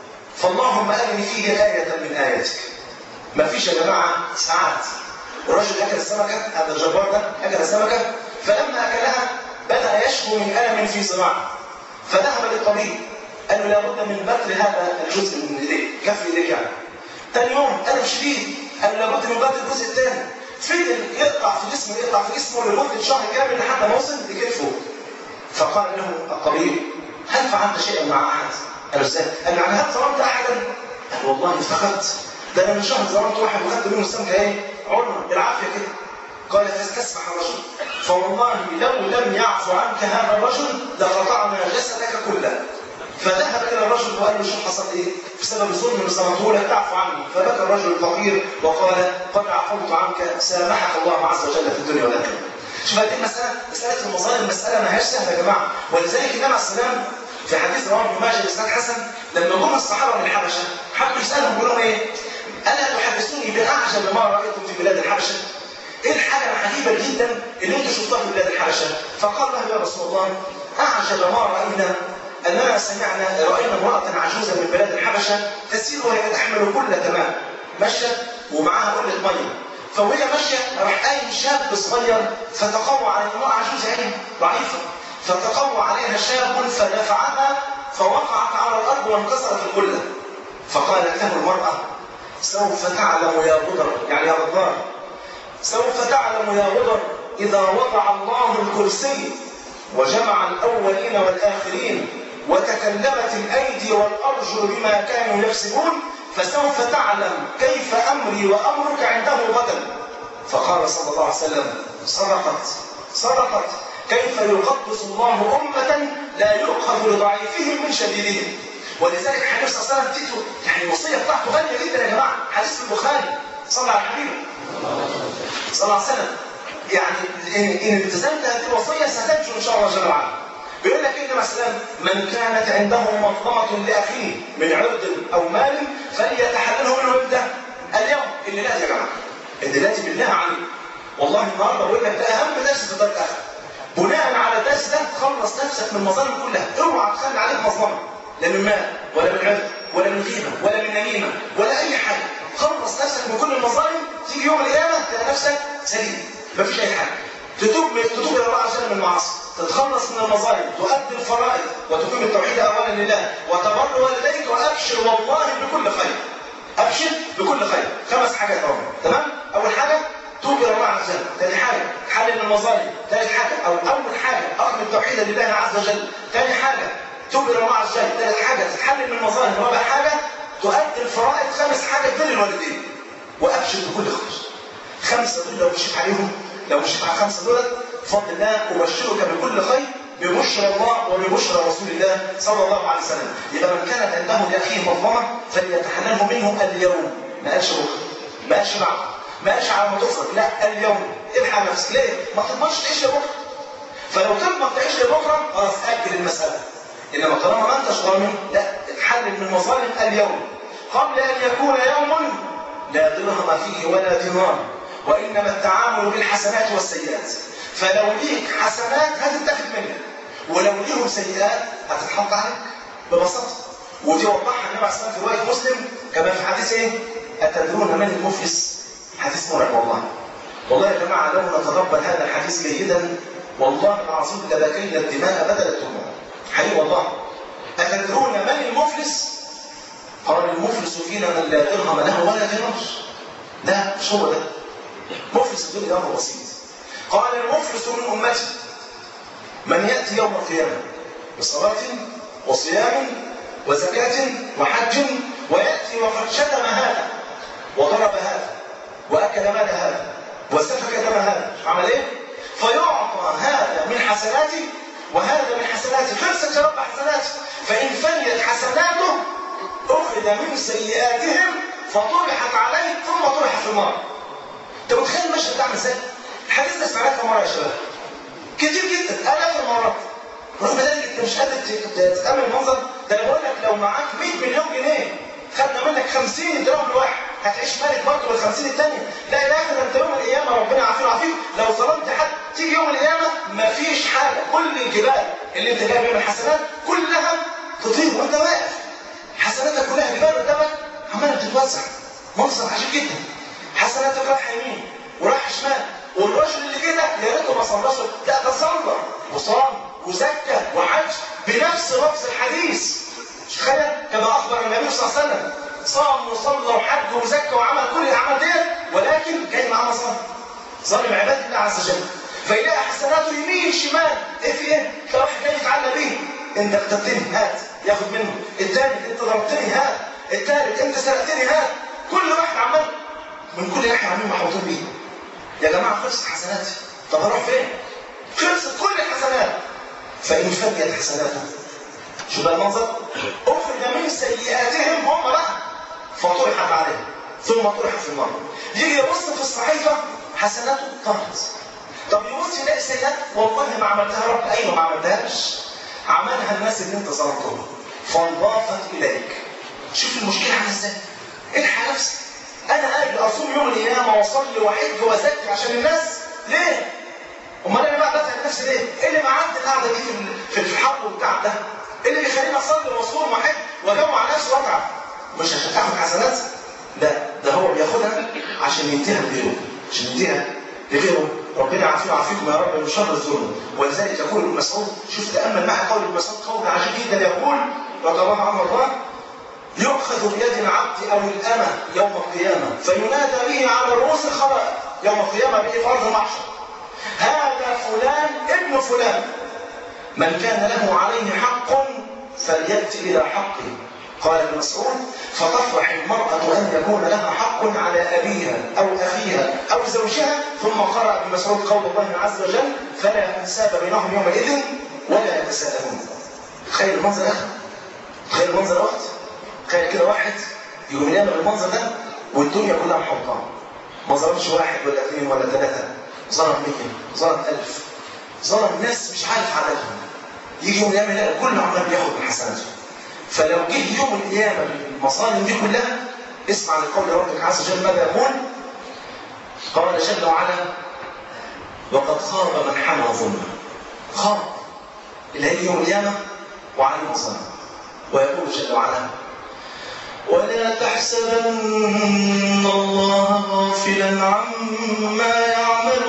A: فاللهم ارني فيه ايه من اياتك ما فيش يا جماعه ساعات الرجل اكل السمكه هذا الجبار ده اكل السمكه فلما اكلها بدا يشكو من الم في صباعه فذهب للطبيب قال له لابد من بتر هذا الجزء من ايديك كف ايديك يعني تاني يوم الم شديد قال له لابد من بتر الجزء الثاني فضل يقطع في جسمه يقطع في جسمه لمده شهر كامل لحد ما وصل لكتفه فقال له الطبيب هل فعلت شيئا مع احد؟ قال له ازاي؟ قال له يعني هل ظلمت احدا؟ قال والله افتقدت ده انا من شهر ظلمت واحد وخدت منه السمكه ايه؟ عمر بالعافيه كده قال فاستسمح الرجل فوالله لو لم يعفو عنك هذا الرجل لقطعنا جسدك كله فذهب الى الرجل وقال له شو حصل ايه؟ بسبب الظلم اللي صنعته لك تعفو عني فبكى الرجل الفقير وقال قد عفوت عنك سامحك الله عز وجل في الدنيا والاخره. شوف هذه المساله مساله المظالم مساله ما هياش سهله يا جماعه ولذلك النبي عليه السلام في حديث رواه ابن ماجه باسناد حسن لما جم الصحابه من الحبشه حبوا يسالهم يقولوا ايه؟ الا تحدثوني باعجب ما رايتم في بلاد الحبشه؟ ايه الحاجه العجيبه جدا اللي انتم شفتوها في بلاد الحبشه؟ فقال له يا رسول الله اعجب ما راينا اننا سمعنا راينا امراه عجوزه من بلاد الحبشه تسير وهي تحمل كل تمام ماشيه ومعاها قله ميه فوهي ماشيه راح قايم شاب صغير فتقوى على امراه عجوزه يعني ضعيفه فتقوى عليها شاب فدفعها فوقعت على الارض وانكسرت الكله فقالت له المراه سوف تعلم يا غدر يعني يا غدار سوف تعلم يا غدر اذا وضع الله الكرسي وجمع الاولين والاخرين وتكلمت الايدي والارجل بما كانوا يكسبون فسوف تعلم كيف امري وامرك عنده غدا فقال صلى الله عليه وسلم صدقت صدقت كيف يقدس الله أمة لا يؤخذ لضعيفهم من شديدهم ولذلك النبي صلى الله عليه وسلم تيتو يعني الوصيه بتاعته غاليه جدا يا جماعه حديث البخاري صلى على الحبيب صلى الله عليه وسلم يعني ان ان التزمت هذه الوصيه ستنجو ان شاء الله جل وعلا بيقول لك النبي مثلا من كانت عنده مظلمه لاخيه من عرض او مال فليتحلله منه امتى؟ اليوم الليلات يا جماعه دلوقتي بالله عليك والله النهارده بقول لك ده اهم درس في الدار الاخر بناء على الدرس ده تخلص نفسك من المظالم كلها اوعى تخلي عليك مظلمه لا من مال ولا من عرض ولا من غيبه ولا من نميمه ولا اي حاجه خلص نفسك من كل المظالم تيجي يوم القيامه تلاقي نفسك سليم مفيش اي حاجه تتوب تتوب الى الله عز وجل من المعاصي تتخلص من المظالم تؤدي الفرائض وتقيم التوحيد اولا لله وتبر والديك وابشر والله بكل خير ابشر بكل خير خمس حاجات اهو تمام اول حاجه توب الى الله عز وجل ثاني حاجه حل المظالم ثالث حاجه او اول حاجه اقم التوحيد لله عز وجل ثاني حاجه توب الى الله عز وجل ثالث حاجه تتحلل من المظالم رابع حاجه تؤدي الفرائض خامس حاجه تبر الوالدين وابشر بكل خير خمسه دول لو مشيت عليهم لو مشيت على الخمسه دول بفضل الله ابشرك بكل خير ببشرى الله وببشرى رسول الله صلى الله عليه وسلم يبقى من كانت عنده لاخيه مظلمه فليتحلله منه اليوم ما قالش بكره ما قالش بعد ما قالش على ما تخرج لا اليوم الحق نفسك ليه؟ ما تضمنش تعيش لبكره فلو تضمن تعيش لبكره خلاص اجل المساله انما طالما ما انتش ضامن لا اتحلل من مظالم اليوم قبل ان يكون يوم لا درهم فيه ولا دينار وانما التعامل بالحسنات والسيئات فلو ليك حسنات هتتاخد منك ولو ليهم سيئات هتتحط عليك ببساطه ودي وضحها النبي عليه الصلاه والسلام في روايه مسلم كما في حديث ايه؟ اتدرون من المفلس؟ حديث مرعب والله. والله يا جماعه لو نتدبر هذا الحديث جيدا والله العظيم لبكينا الدماء بدل الدموع. حقيقي والله. اتدرون من المفلس؟ قال المفلس فينا من لا درهم له ولا دينار. لا مش هو ده. مفلس الدنيا امر بسيط. قال المفلس من امتي من ياتي يوم القيامه بصلاه وصيام وزكاه وحج وياتي وقد شتم هذا وضرب هذا واكل مال هذا وسفك دم هذا عمل ايه؟ فيعطى هذا من حسناته وهذا من حسناته خلصت يا رب حسناته فان فنيت حسناته اخذ من سيئاتهم فطرحت عليه ثم طرح في النار انت متخيل المشهد ده عامل ازاي؟ الحديث ده سمعناه كم مره يا شباب؟ كتير جدا الاف المرات رغم ذلك انت مش قادر تتامل المنظر ده انا بقول لك لو معاك 100 مليون جنيه خدنا منك 50 درهم لواحد هتعيش مالك برضه بال 50 الثانيه لا اله الا انت يوم القيامه ربنا يعافينا ويعافيك لو ظلمت حد تيجي يوم القيامه مفيش حاجه كل الجبال اللي انت جايب من الحسنات كلها تطير وانت واقف حسناتك كلها جبال قدامك عماله بتتوزع منظر عجيب جدا حسناتك رايحه يمين ورايحه شمال والرجل اللي كده يا ريته ما صلاش لا ده صلى وصام وزكى وحج بنفس لفظ الحديث تخيل كما اخبر النبي صلى الله عليه وسلم صام وصلى وحج وزكى وعمل كل الاعمال ديت ولكن جاي معاه مظلم ظالم عباد الله عز وجل فيلاقي حسناته يمين شمال ايه في ايه؟ ده واحد جاي يتعلى بيه انت قتلتني هات ياخد منه الثالث انت ضربتني هات الثالث انت سرقتني هات كل واحد عمال من كل ناحيه عاملين محوطين بيه يا جماعه خلصت حسناتي طب اروح فين؟ خلصت كل الحسنات فان فنيت حسناته شو بقى المنظر؟ اخذ من سيئاتهم هم بقى فطرحت عليه ثم طرح في النار يجي يبص في الصحيفه حسناته طارت طب يبص يلاقي سيئات والله ما عملتها رب ايوه ما عملتهاش عملها الناس اللي انت ظلمتهم فانضافت اليك شوف المشكله عامله ازاي الحق نفسك انا قاعد اصوم يوم القيامه واصلي واحج وازكي عشان الناس ليه؟ امال انا بقى بتعب نفسي ليه؟ ايه اللي معدي القعده دي في في الحر والتعب ده؟ ايه اللي بيخليني اصلي واصوم واحج واجمع نفسي واتعب؟ مش عشان تعمل حسنات؟ لا ده هو بياخدها عشان ينتهي لغيره عشان ينتهي لغيره ربنا يعافينا ويعافيكم يا رب من شر الظلم ولذلك يقول ابن مسعود شوف تامل معي قول ابن مسعود قول عجيب جدا يقول رضي الله عنه وارضاه يؤخذ بيد العبد او الامه يوم القيامه فينادى به على رؤوس الخلائق يوم القيامه به في ارض المحشر هذا فلان ابن فلان من كان له عليه حق فليأتي إلى حقه قال ابن مسعود فتفرح المرأة أن يكون لها حق على أبيها أو أخيها أو زوجها ثم قرأ ابن مسعود قول الله عز وجل فلا انساب بينهم يومئذ ولا يتساءلون تخيل المنظر أخي تخيل المنظر يا أخت تخيل كده واحد يقوم يعمل المنظر ده والدنيا كلها محطة ما ظلمش واحد ولا اثنين ولا ثلاثة ظلم 100 ظلم 1000 ظلم ناس مش عارف عددهم يجي يوم القيامة يلاقي كل عمال بياخد من حسناته فلو جه يوم القيامة بالمصالح دي كلها اسمع لقول ربك عز وجل ماذا يقول قال جل وعلا وقد خاب من حمى ظلما خاب اللي هيجي يوم القيامه وعليه ظلم ويقول جل وعلا ولا تحسبن الله غافلا عما يعمل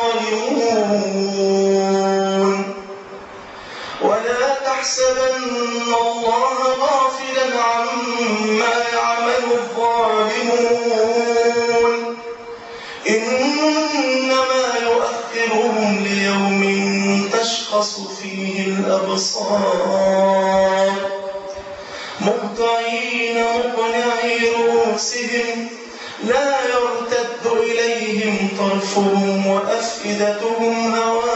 A: الظالمون ولا تحسبن الله غافلا عما يعمل الظالمون إنما يؤخرهم ليوم تشخص فيه الأبصار مهطعين مقنعي رؤوسهم لا يرتد إليهم طرفهم وأفئدتهم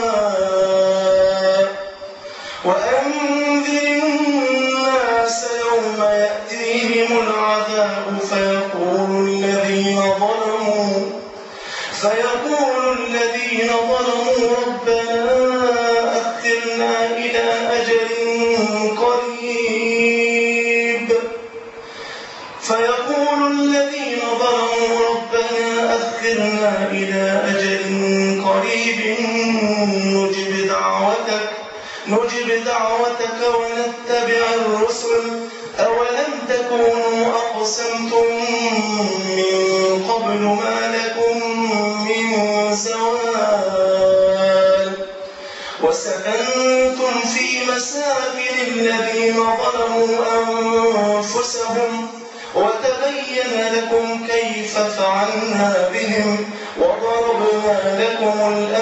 A: هواء وأنذر الناس يوم يأتيهم العذاب فيقول الذين ظلموا فيقول الذين ظلموا ربنا أخرنا إلى أجل قريب فيقول الذين ظلموا ربنا أخرنا إلى أجل قريب نجب دعوتك نجب دعوتك ونتبع الرسل أولم تكونوا أقسمتم من قبل ما لكم من زوال وسكنتم في مساكن الذين ظلموا أنفسهم وتبين لكم كيف فعلنا بهم وضربنا لكم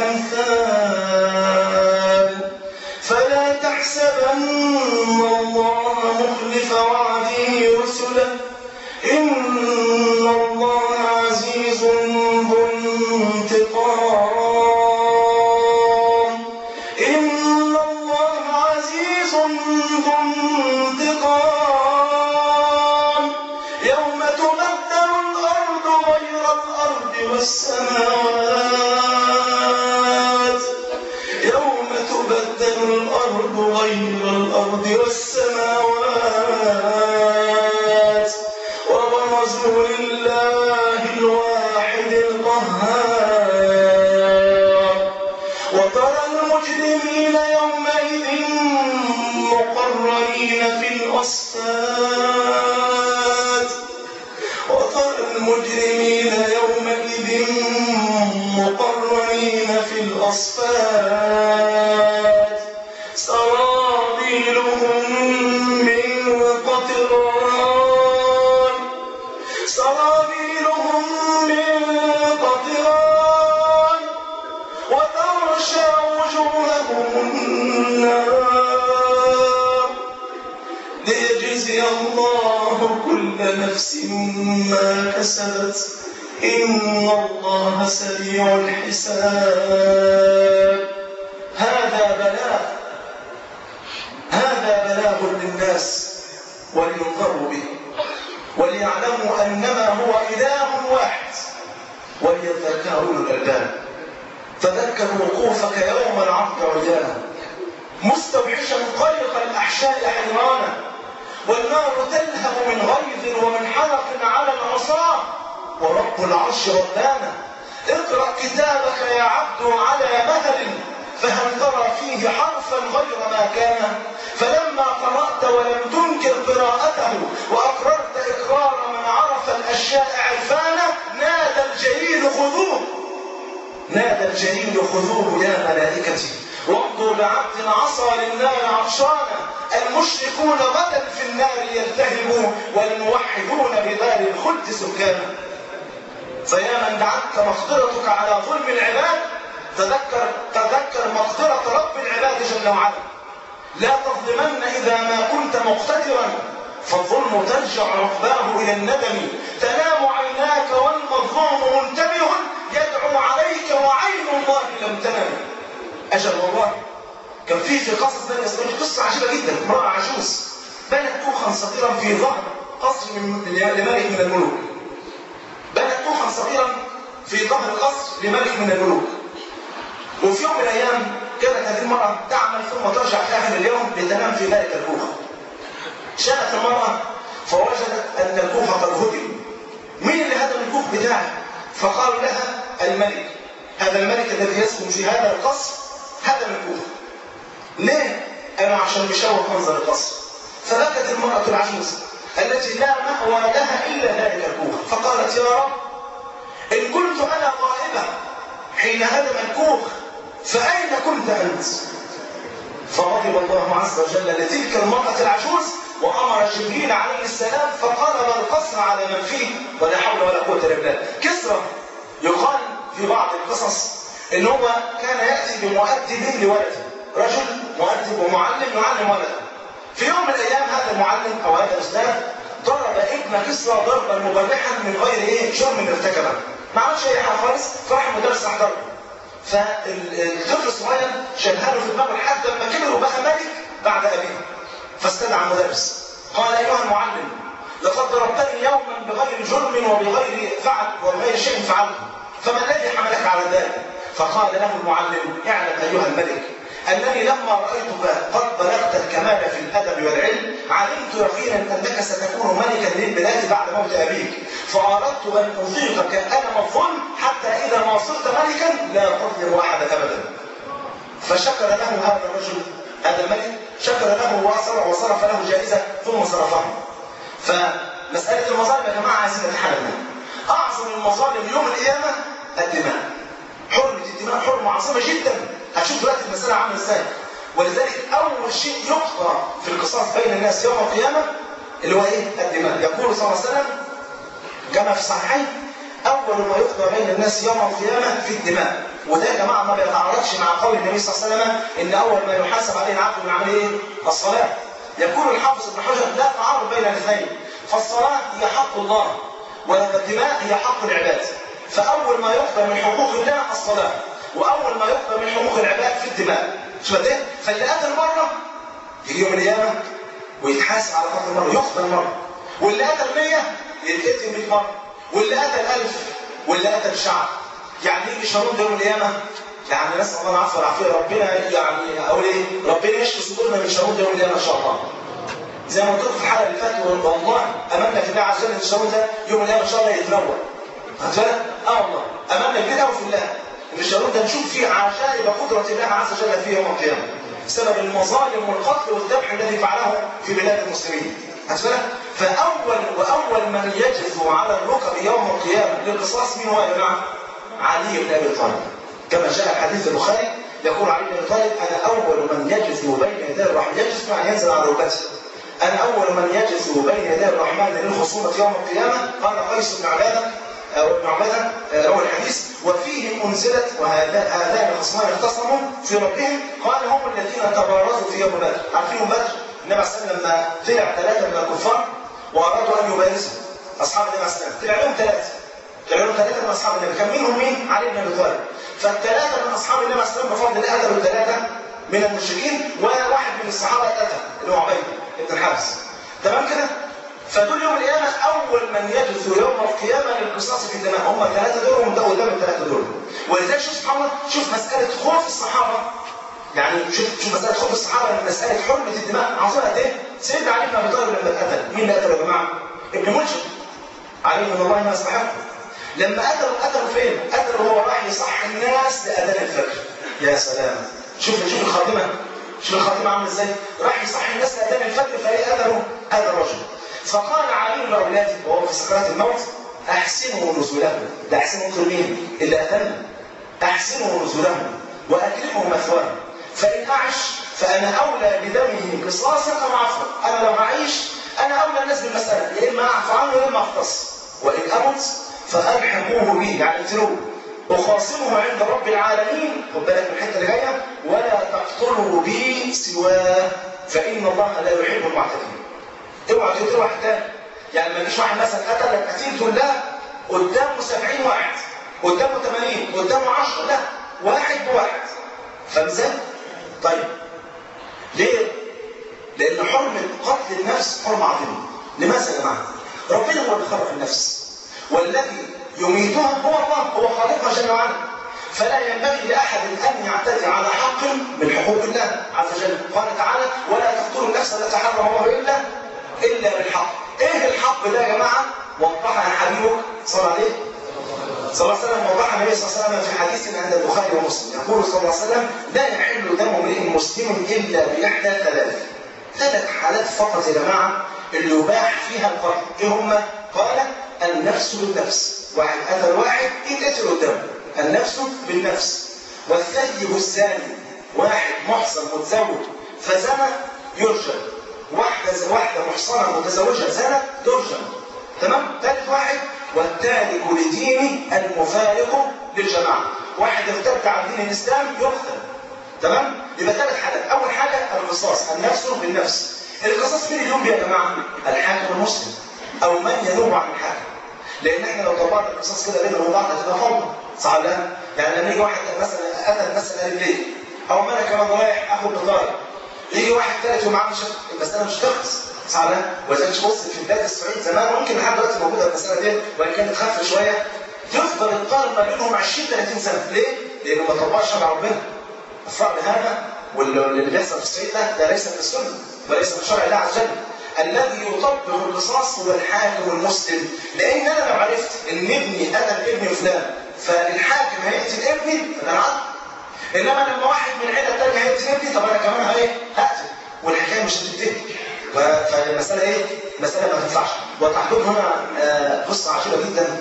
A: الأمثال فلا تحسبن الله مخلف وعده رسله إن الله عزيز ذو انتقام إن الله عزيز ذو انتقام يوم تبدل الأرض غير الأرض والسماوات يوم تبدل الأرض غير الأرض والسماوات وبرزوا لله الواحد القهار وترى المجرمين يومئذ مقرنين في الأصفاد وترى المجرمين يومئذ مقرنين في الأصفاد سرابيلهم من قطران سرابيلهم من قطران وتغشى وجوههم النار ليجزي الله كل نفس ما كسبت إن الله سريع الحساب هذا بلاء هذا بلاغ للناس ولينظروا به وليعلموا أنما هو إله واحد وليذكروا الألباب تذكر وقوفك يوم العرض عريانا مستوحشا قلق الأحشاء حيرانا والنار تلهب من غيظ ومن حرق على العصاة ورب العرش ربانا اقرأ كتابك يا عبد على مهل فهل ترى فيه حرفا غير ما كان فلما قرأت ولم تنكر قراءته وأقررت إقرار من عرف الأشياء عرفانا نادى الجليل خذوه نادى الجليل خذوه يا ملائكتي وامضوا بعبد عصى للنار عطشانا المشركون غدا في النار يلتهبون والموحدون بدار الخلد سكانا فيا من دعتك مقدرتك على ظلم العباد تذكر تذكر مقدرة رب العباد جل وعلا لا تظلمن إذا ما كنت مقتدرا فالظلم ترجع عقباه إلى الندم تنام عيناك والمظلوم منتبه يدعو عليك وعين الله لم تنم أجل والله كان في في قصص بني إسرائيل قصة عجيبة جدا امرأة عجوز بنت كوخا صغيرا في ظهر قصر من لملك من الملوك بنت كوخا صغيرا في ظهر قصر لملك من الملوك وفي يوم من الأيام كانت هذه المرأة تعمل ثم ترجع في آخر اليوم لتنام في ذلك الكوخ شاءت المرأة فوجدت أن الكوخ قد هدم مين اللي هدم الكوخ بتاعي فقالوا لها الملك هذا الملك الذي يسكن في هذا القصر هذا من كوفة ليه؟ قالوا عشان يشوه منظر القصر فبكت المرأة العجوز التي لا مأوى لها إلا ذلك الكوخ فقالت يا رب إن كنت أنا غائبة حين هدم الكوخ فأين كنت أنت؟ فغضب الله عز وجل لتلك المرأة العجوز وأمر جبريل عليه السلام فقلب القصر على من فيه ولا حول ولا قوة إلا بالله كسرى يقال في بعض القصص إن هو كان يأتي بمؤدب لولده رجل مؤدب ومعلم يعلم ولده في يوم من الأيام هذا المعلم أو هذا الأستاذ ضرب ابن كسرى ضربا مبرحا من غير ايه جرم ارتكبه ما عملش اي حاجه خالص فراح المدرس راح ضربه فالطفل الصغير شالها له في دماغه لحد لما كبر وبقى ملك بعد ابيه فاستدعى المدرس قال ايها المعلم لقد ضربتني يوما بغير جرم وبغير فعل وبغير شيء فعلته فما الذي حملك على ذلك فقال له المعلم اعلم ايها الملك أنني لما رأيتك قد بلغت الكمال في الأدب والعلم علمت يقينا أنك ستكون ملكا للبلاد بعد موت أبيك فأردت أن أطيقك أنا الظلم حتى إذا ما صرت ملكا لا تظلم أحدا أبدا فشكر له هذا الرجل هذا الملك شكر له وصرف, وصرف له جائزة ثم صرفها فمسألة المظالم يا جماعة عايزين نتحلل أعظم المظالم يوم القيامة الدماء حرمة الدماء حرمة عظيمة جدا هتشوف دلوقتي المسألة عاملة ازاي ولذلك أول شيء يقضى في القصاص بين الناس يوم القيامة اللي هو إيه؟ الدماء يقول صلى الله عليه وسلم كما في الصحيحين أول ما يقضى بين الناس يوم القيامة في الدماء وده يا جماعة ما بيتعارضش مع قول النبي صلى الله عليه وسلم إن أول ما يحاسب عليه العبد من عمل إيه؟ الصلاة يقول الحافظ ابن حجر لا تعارض بين الاثنين فالصلاة هي حق الله والدماء هي حق العباد فأول ما يقضى من حقوق الله الصلاة وأول ما يقضى من حقوق العباد في الدماء شو ده؟ فاللي قتل مرة يجي يوم القيامة ويتحاسب على قتل مرة يقتل مرة واللي قتل 100 يتقتل 100 مرة واللي قتل 1000 واللي قتل شعب يعني يجي شارون يوم القيامة يعني نسأل الله العفو والعافية ربنا يعني أقول إيه؟ ربنا يشفي صدورنا من شارون يوم القيامة إن شاء الله. زي ما قلت لكم في الحلقة اللي فاتت والله أمامنا في الله عز وجل إن شارون ده يوم القيامة إن شاء الله يتنور. خدت بالك؟ اه والله امامنا كبير قوي في الله ان الشارون ده نشوف فيه عجائب قدره الله عز وجل فيه يوم القيامه بسبب المظالم والقتل والذبح الذي فعله في بلاد المسلمين خدت بالك؟ فاول واول من يجثو على الركب يوم القيامه للقصاص مين هو يا جماعه؟ علي بن ابي طالب كما جاء الحديث البخاري يقول علي بن ابي طالب انا اول من يجثو بين يدي الرحمن يجثو يعني ينزل على ركبته انا اول من يجثو بين يدي الرحمن للخصومه يوم القيامه قال قيس بن عباده وابن عبادة روى الحديث وفيه أنزلت وهذان الخصمان اختصموا في ربهم قال هم الذين تبارزوا في يوم بدر عارفين بدر النبي عليه الصلاة لما طلع ثلاثة من الكفار وأرادوا أن يبارزوا أصحاب النبي عليه الصلاة طلع لهم ثلاثة طلع لهم ثلاثة من أصحاب النبي كان منهم مين؟ علي بن أبي طالب فالثلاثة من أصحاب النبي عليه الصلاة بفضل الله قتلوا ثلاثة من المشركين وواحد من الصحابة قتل اللي هو عبيد بن الحارث تمام كده؟ فدول يوم القيامة أول من يجث يوم القيامة للقصاص في الدماء هم الثلاثة دول وهم قدام الثلاثة دول ولذلك شوف سبحان الله شوف مسألة خوف الصحابة يعني شوف شوف مسألة خوف الصحابة من مسألة حرمة الدماء عظيمة قد إيه؟ سيدنا علي بن أبي طالب لما اتقتل مين اللي قتله يا جماعة؟ ابن ملجم علي من الله ما يستحق لما قتلوا قتلوا فين؟ قتلوا وهو راح يصحي الناس لأذان الفجر يا سلام شوف شوف الخاتمة شوف الخاتمة عاملة ازاي؟ راح يصحي الناس لأذان الفجر فايه قتلوا هذا الرجل فقال علي لأولاده وهو في سكرات الموت أحسنوا نزولهم ده أحسنوا نزول مين؟ اللي قتلنا أحسنوا نزولهم وأكرموا مثواهم فإن أعش فأنا أولى بدمه قصاصا أم عفوا أنا لو هعيش أنا أولى الناس بالمسألة يا إما أعفو عنه يا إما أختص وإن أمت فألحقوه بي يعني اقتلوه أخاصمه عند رب العالمين خد بالك من الحتة اللي جاية ولا تقتلوا بي سواه فإن الله لا يحب المعتدين اوعى تقتل واحد تاني يعني ما يجيش واحد مثلا قتل قتيل كلها قدامه 70 واحد قدامه 80 قدامه 10 لا واحد بواحد فاهم ازاي؟ طيب ليه؟ لأن حرمة قتل النفس حرمة عظيمة لماذا يا جماعة؟ ربنا هو اللي خلق النفس والذي يميتها هو الله هو خالقها جل وعلا فلا ينبغي لأحد أن يعتدي على حق من حقوق الله عز وجل قال تعالى ولا تقتلوا النفس التي حرم الله إلا إلا بالحق إيه الحق ده يا جماعة وضحها حبيبك صلى عليه صلى الله عليه وسلم وضح النبي صلى الله عليه وسلم في حديث عند البخاري ومسلم يقول صلى الله عليه وسلم لا يحل دم امرئ مسلم الا باحدى ثلاث ثلاث حالات فقط يا جماعه اللي يباح فيها القتل ايه هم؟ قال النفس بالنفس واحد قتل واحد يتقتل قدامه النفس بالنفس والثيب الزاني واحد محصن متزوج فزنى يرجم واحدة واحدة محصنة متزوجة زنت ترجم تمام؟ ثالث واحد والتارك لدينه المفارق للجماعة واحد ارتد عن دين الإسلام يقتل تمام؟ يبقى ثلاث حالات أول حاجة القصاص النفس بالنفس القصاص مين اليوم يا جماعة؟ الحاكم المسلم أو من ينوب عن الحاكم لأن احنا لو طبقنا القصاص كده بيننا وبين بعض هتبقى فوضى صح ولا لا؟ يعني لما يجي واحد مثلا قتل مثلا رجليه أو ما أنا كمان رايح آخد بطايق يجي واحد ثالث ومعاه مش المسألة مش تخلص صح ولا لا؟ ولذلك بص في بلاد الصعيد زمان ممكن لحد دلوقتي موجودة المسألة دي وإن كانت خف شوية يفضل القرن ما بينهم 20 30 سنة ليه؟ لأنه ما طبقش شرع ربنا الفرق هذا واللي بيحصل في الصعيد ده ده ليس من السنة وليس من شرع الله عز وجل الذي يطبق القصاص هو الحاكم المسلم لان انا لو عرفت ان ابني قتل ابن فلان فالحاكم هيقتل ابني فده العدل انما لما واحد من عيله ثانيه هيقتل ابني طب انا كمان ايه هقتل والحكايه مش هتنتهي فالمساله ايه؟ مساله ما تنفعش وتحكم هنا آه قصه عجيبه جدا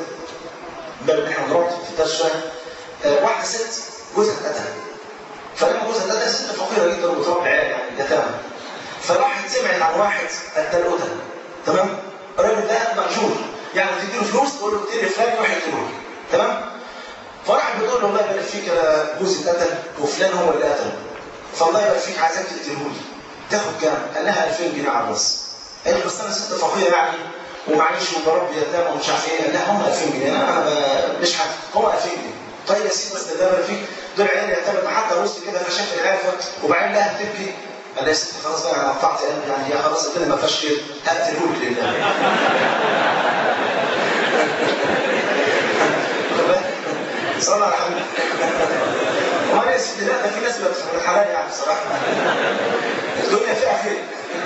A: بل احنا بنقعد في الدرس شويه آه واحده ست جوزها اتقتل فلما جوزها اتقتل ست فقيره جدا وبتربي عيال يعني يتامى فراحت سمعت عن واحد قتل قتل تمام الراجل ده مأجور يعني تديله فلوس تقول له اقتل فلان يروح يقتله تمام فراحت بتقول له الله يبارك فيك انا جوزي اتقتل وفلان هو اللي قتله فالله يبارك فيك عايزاك تقتله لي تاخد كام؟ قال لها 2000 جنيه على الراس قالت له بس انا ست فقيره يعني ومعيش وبربي يتامى ومش عارف ايه قال لها هم 2000 جنيه انا مش حاجه هو 2000 جنيه طيب يا سيدي بس ده يبارك فيك دول عيال يعتمد حتى وسط كده فشاف العافه وبعدين لها بتبكي قال لي يا ستي خلاص بقى انا قطعت قلبي يعني هي خلاص الدنيا ما فيهاش خير هقتلهولك لله صلى على الحبيب وانا يا ستي لا ده في ناس بتدخل الحلال يعني بصراحه الدنيا فيها خير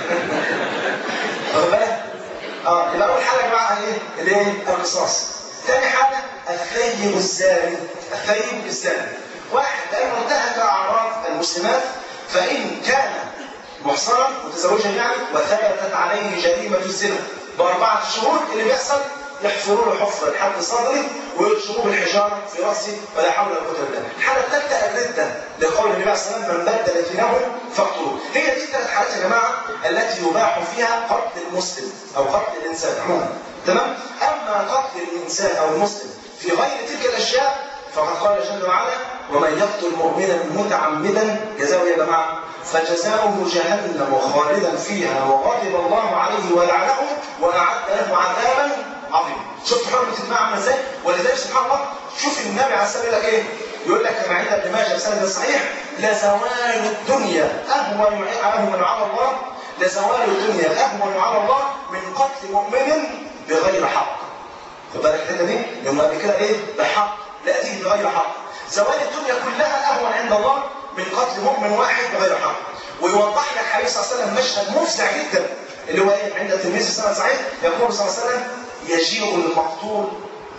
A: واخد بالك؟ اه يبقى اول حاجه يا جماعه ايه؟ اللي هي القصاص. ثاني حاجه الثيب الزاني الثيب الزاني واحد لانه انتهك اعراض المسلمات فان كان محصنا متزوجا يعني وثبتت عليه جريمه الزنا باربعه شهور اللي بيحصل يحفروا له حفره لحد صدره ويرشموه بالحجاره في راسه ولا حول ولا قوه الا بالله. الحاله الثالثه الرده لقول النبي عليه الصلاه والسلام من بدل دينه فاقتلوه. هي دي الثلاث حالات يا جماعه التي يباح فيها قتل المسلم او قتل الانسان عموما. تمام؟ اما قتل الانسان او المسلم في غير تلك الاشياء فقد قال جل وعلا ومن يقتل مؤمنا متعمدا جزاؤه يا جماعه فجزاؤه جهنم خالدا فيها وغضب الله عليه ولعنه واعد له عذابا عظيما. شفت حرمه الدماء عامله ازاي؟ ولذلك سبحان الله شوف النبي عليه الصلاه والسلام ايه؟ يقول لك كما عند ابن ماجه بسند صحيح لزوال الدنيا اهون اهون على الله لزوال الدنيا اهون على الله من قتل مؤمن بغير حق. خد بالك الحته دي؟ يوم قبل كده ايه؟ بحق لا تيجي بغير حق. زوال الدنيا كلها اهون عند الله من قتل مؤمن واحد بغير حق. ويوضح لك الحديث صلى الله عليه وسلم مشهد مفزع جدا اللي هو ايه؟ عند الترمذي صلى الله عليه وسلم يقول صلى الله عليه وسلم يجيء المقتول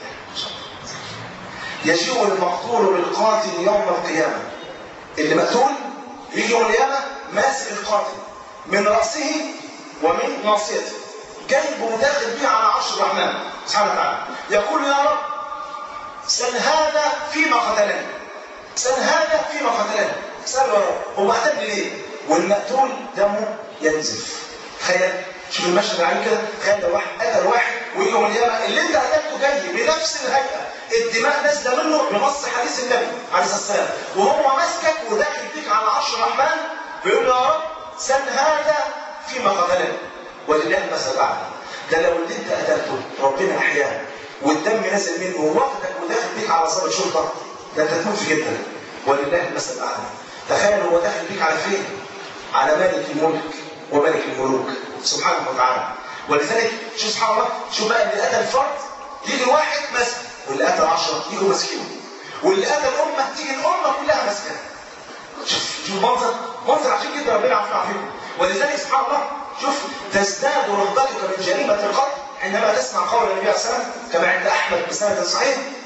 A: يجيء المقتول بالقاتل يوم القيامة اللي مقتول يجي يوم القيامة ماسك القاتل من رأسه ومن ناصيته جايبه وداخل بيه على عرش الرحمن سبحانه وتعالى يقول يا رب سل هذا فيما قتلني سل هذا فيما قتلني سأل يا رب هو قتلني ليه؟ والمقتول دمه ينزف تخيل شوف المشهد العين كده تخيل لو واحد قتل واحد ويجي يوم القيامه اللي انت قتلته جاي بنفس الهيئه الدماء نازله منه بنص حديث النبي عليه الصلاه والسلام وهو ماسكك وداخل بيك على عرش الرحمن بيقول له يا رب سل هذا فيما قتلني ولله المثل الاعلى ده لو اللي انت قتلته ربنا احياه والدم نازل منه ووقتك وداخل بيك على ضابط شرطه ده انت تموت في جدا ولله المثل الاعلى تخيل هو داخل بيك على فين؟ على مالك الملك وملك الملوك سبحانه وتعالى ولذلك شوف سبحان الله شوف بقى اللي قتل فرد يجي واحد ماسك واللي قتل 10 يجوا ماسكين واللي قتل امه تيجي الامه كلها ماسكه شوف شوف المنظر منظر عجيب جدا ربنا يعافينا فيكم ولذلك سبحان الله شوف تزداد رغبتك من جريمه القتل عندما تسمع قول النبي عليه الصلاه والسلام كما عند احمد بسند صحيح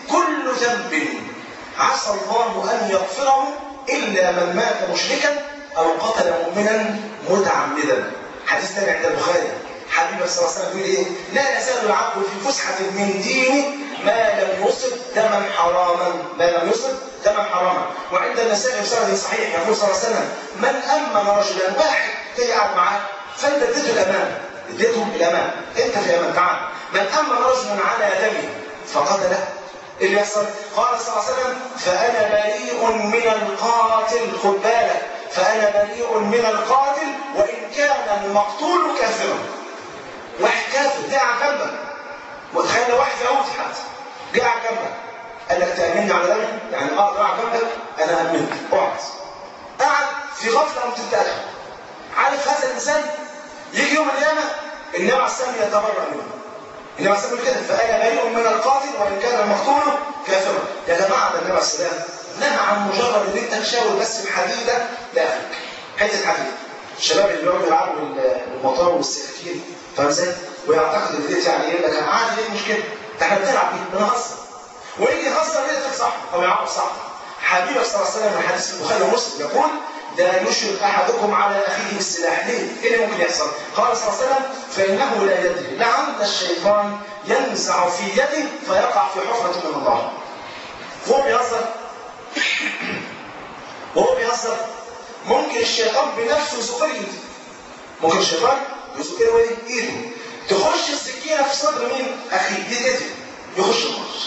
A: كل ذنب عسى الله أن يغفره إلا من مات مشركا أو قتل مؤمنا متعمدا حديث ثاني عند البخاري حبيبي صلى الله عليه وسلم يقول ايه؟ لا يزال العبد في فسحة من دينه ما لم يصب دما حراما، ما لم يصب دما حراما، وعند النسائي بسند صحيح يقول صلى الله عليه وسلم من امن رجلا واحد جاي قاعد معاه فانت اديته الامان، اديته الامان، انت في امان تعال، من امن رجلا على دمه فقتله إيه اللي يحصل؟ قال صلى الله عليه وسلم فانا بريء من القاتل خد بالك فانا بريء من القاتل وان كان المقتول كافرا واحد كافر جه على جنبك وتخيل لو واحد يموت حد جه على جنبك قال لك تأمني على دمي يعني اقدر على جنبك انا امنك اقعد قعد في غفله قمت انت عارف هذا الانسان يجي يوم القيامه النبي عليه السلام يتبرأ منه النبي عليه السلام كده فانا بريء من القاتل وان كان المقتول كافرا يا جماعه ده النبي عليه السلام نهى عن مجرد ان انت تشاور بس بحديده لاخرك حته حديده الشباب اللي بيقعدوا يلعبوا بالمطار والسكاكين فاهم ازاي؟ ويعتقد ان ديت يعني يقول لك عادي ايه المشكله؟ ده احنا بنلعب بيه بنهزر ويجي يهزر يقتل صح او يعاقب صح حبيبي صلى الله عليه وسلم الحديث في البخاري ومسلم يقول لا يشرك احدكم على اخيه بالسلاح ليه؟ ايه اللي ممكن يحصل؟ قال صلى الله عليه وسلم فانه لا يدري لعل الشيطان ينزع في يده فيقع في حفره من الله. وهو بيهزر وهو بيهزر ممكن الشيطان بنفسه يزق ايده ممكن الشيطان يزق ايده ايده تخش السكينه في صدر مين؟ اخيه دي ايده يخش النص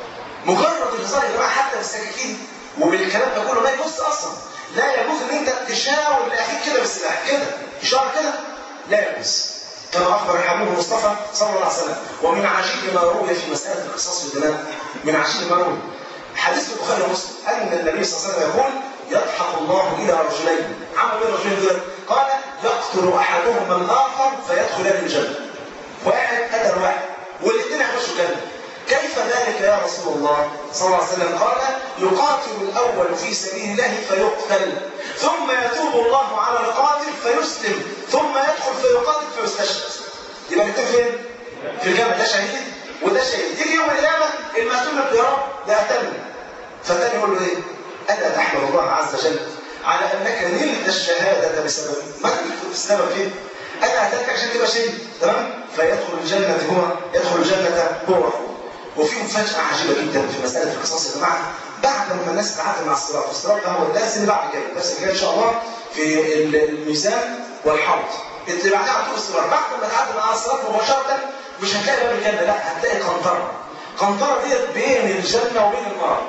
A: مجرد الهزار يا جماعه حتى بالسكاكين وبالكلام ده كله ما يجوز اصلا لا يجوز ان انت تشاور لاخيك كده بالسلاح كده اشاره كده لا يجوز كما اخبر الحبيب المصطفى صلى الله عليه وسلم ومن عجيب ما روي في مساله القصاص والدماء من عجيب ما روي حديث البخاري ومسلم ان النبي صلى الله عليه وسلم يقول يضحك الله الى رجلين عملوا ايه الرجلين دول؟ قال يقتل احدهما الاخر فيدخلان الجنه واحد قتل واحد والاثنين هيخشوا الجنه كيف ذلك يا رسول الله صلى الله عليه وسلم قال يقاتل الاول في سبيل الله فيقتل ثم يتوب الله على القاتل فيسلم ثم يدخل فيقاتل فيستشهد يبقى الاثنين فين؟ في الجنه ده شهيد وده شهيد يجي يوم القيامه المقتول يقول يا رب ده قتلني فالتاني يقول له ايه؟ الا تحمد الله عز وجل على انك نلت الشهاده بسبب ما السبب فين؟ انا اتاك عشان تبقى شهيد تمام؟ فيدخل الجنه هو يدخل الجنه هو واخوه وفي مفاجأة عجيبة جدا في مسألة القصاص يا جماعة بعد ما الناس تتعامل مع الصراط والصراط ده هو الدرس اللي بعد كده الدرس اللي جاي إن شاء الله في الميزان والحوض اللي بعدها على طول الصراط بعد ما تعدي مع الصراط مباشرة مش هتلاقي باب الجنة لا هتلاقي قنطرة قنطرة ديت بين الجنة وبين النار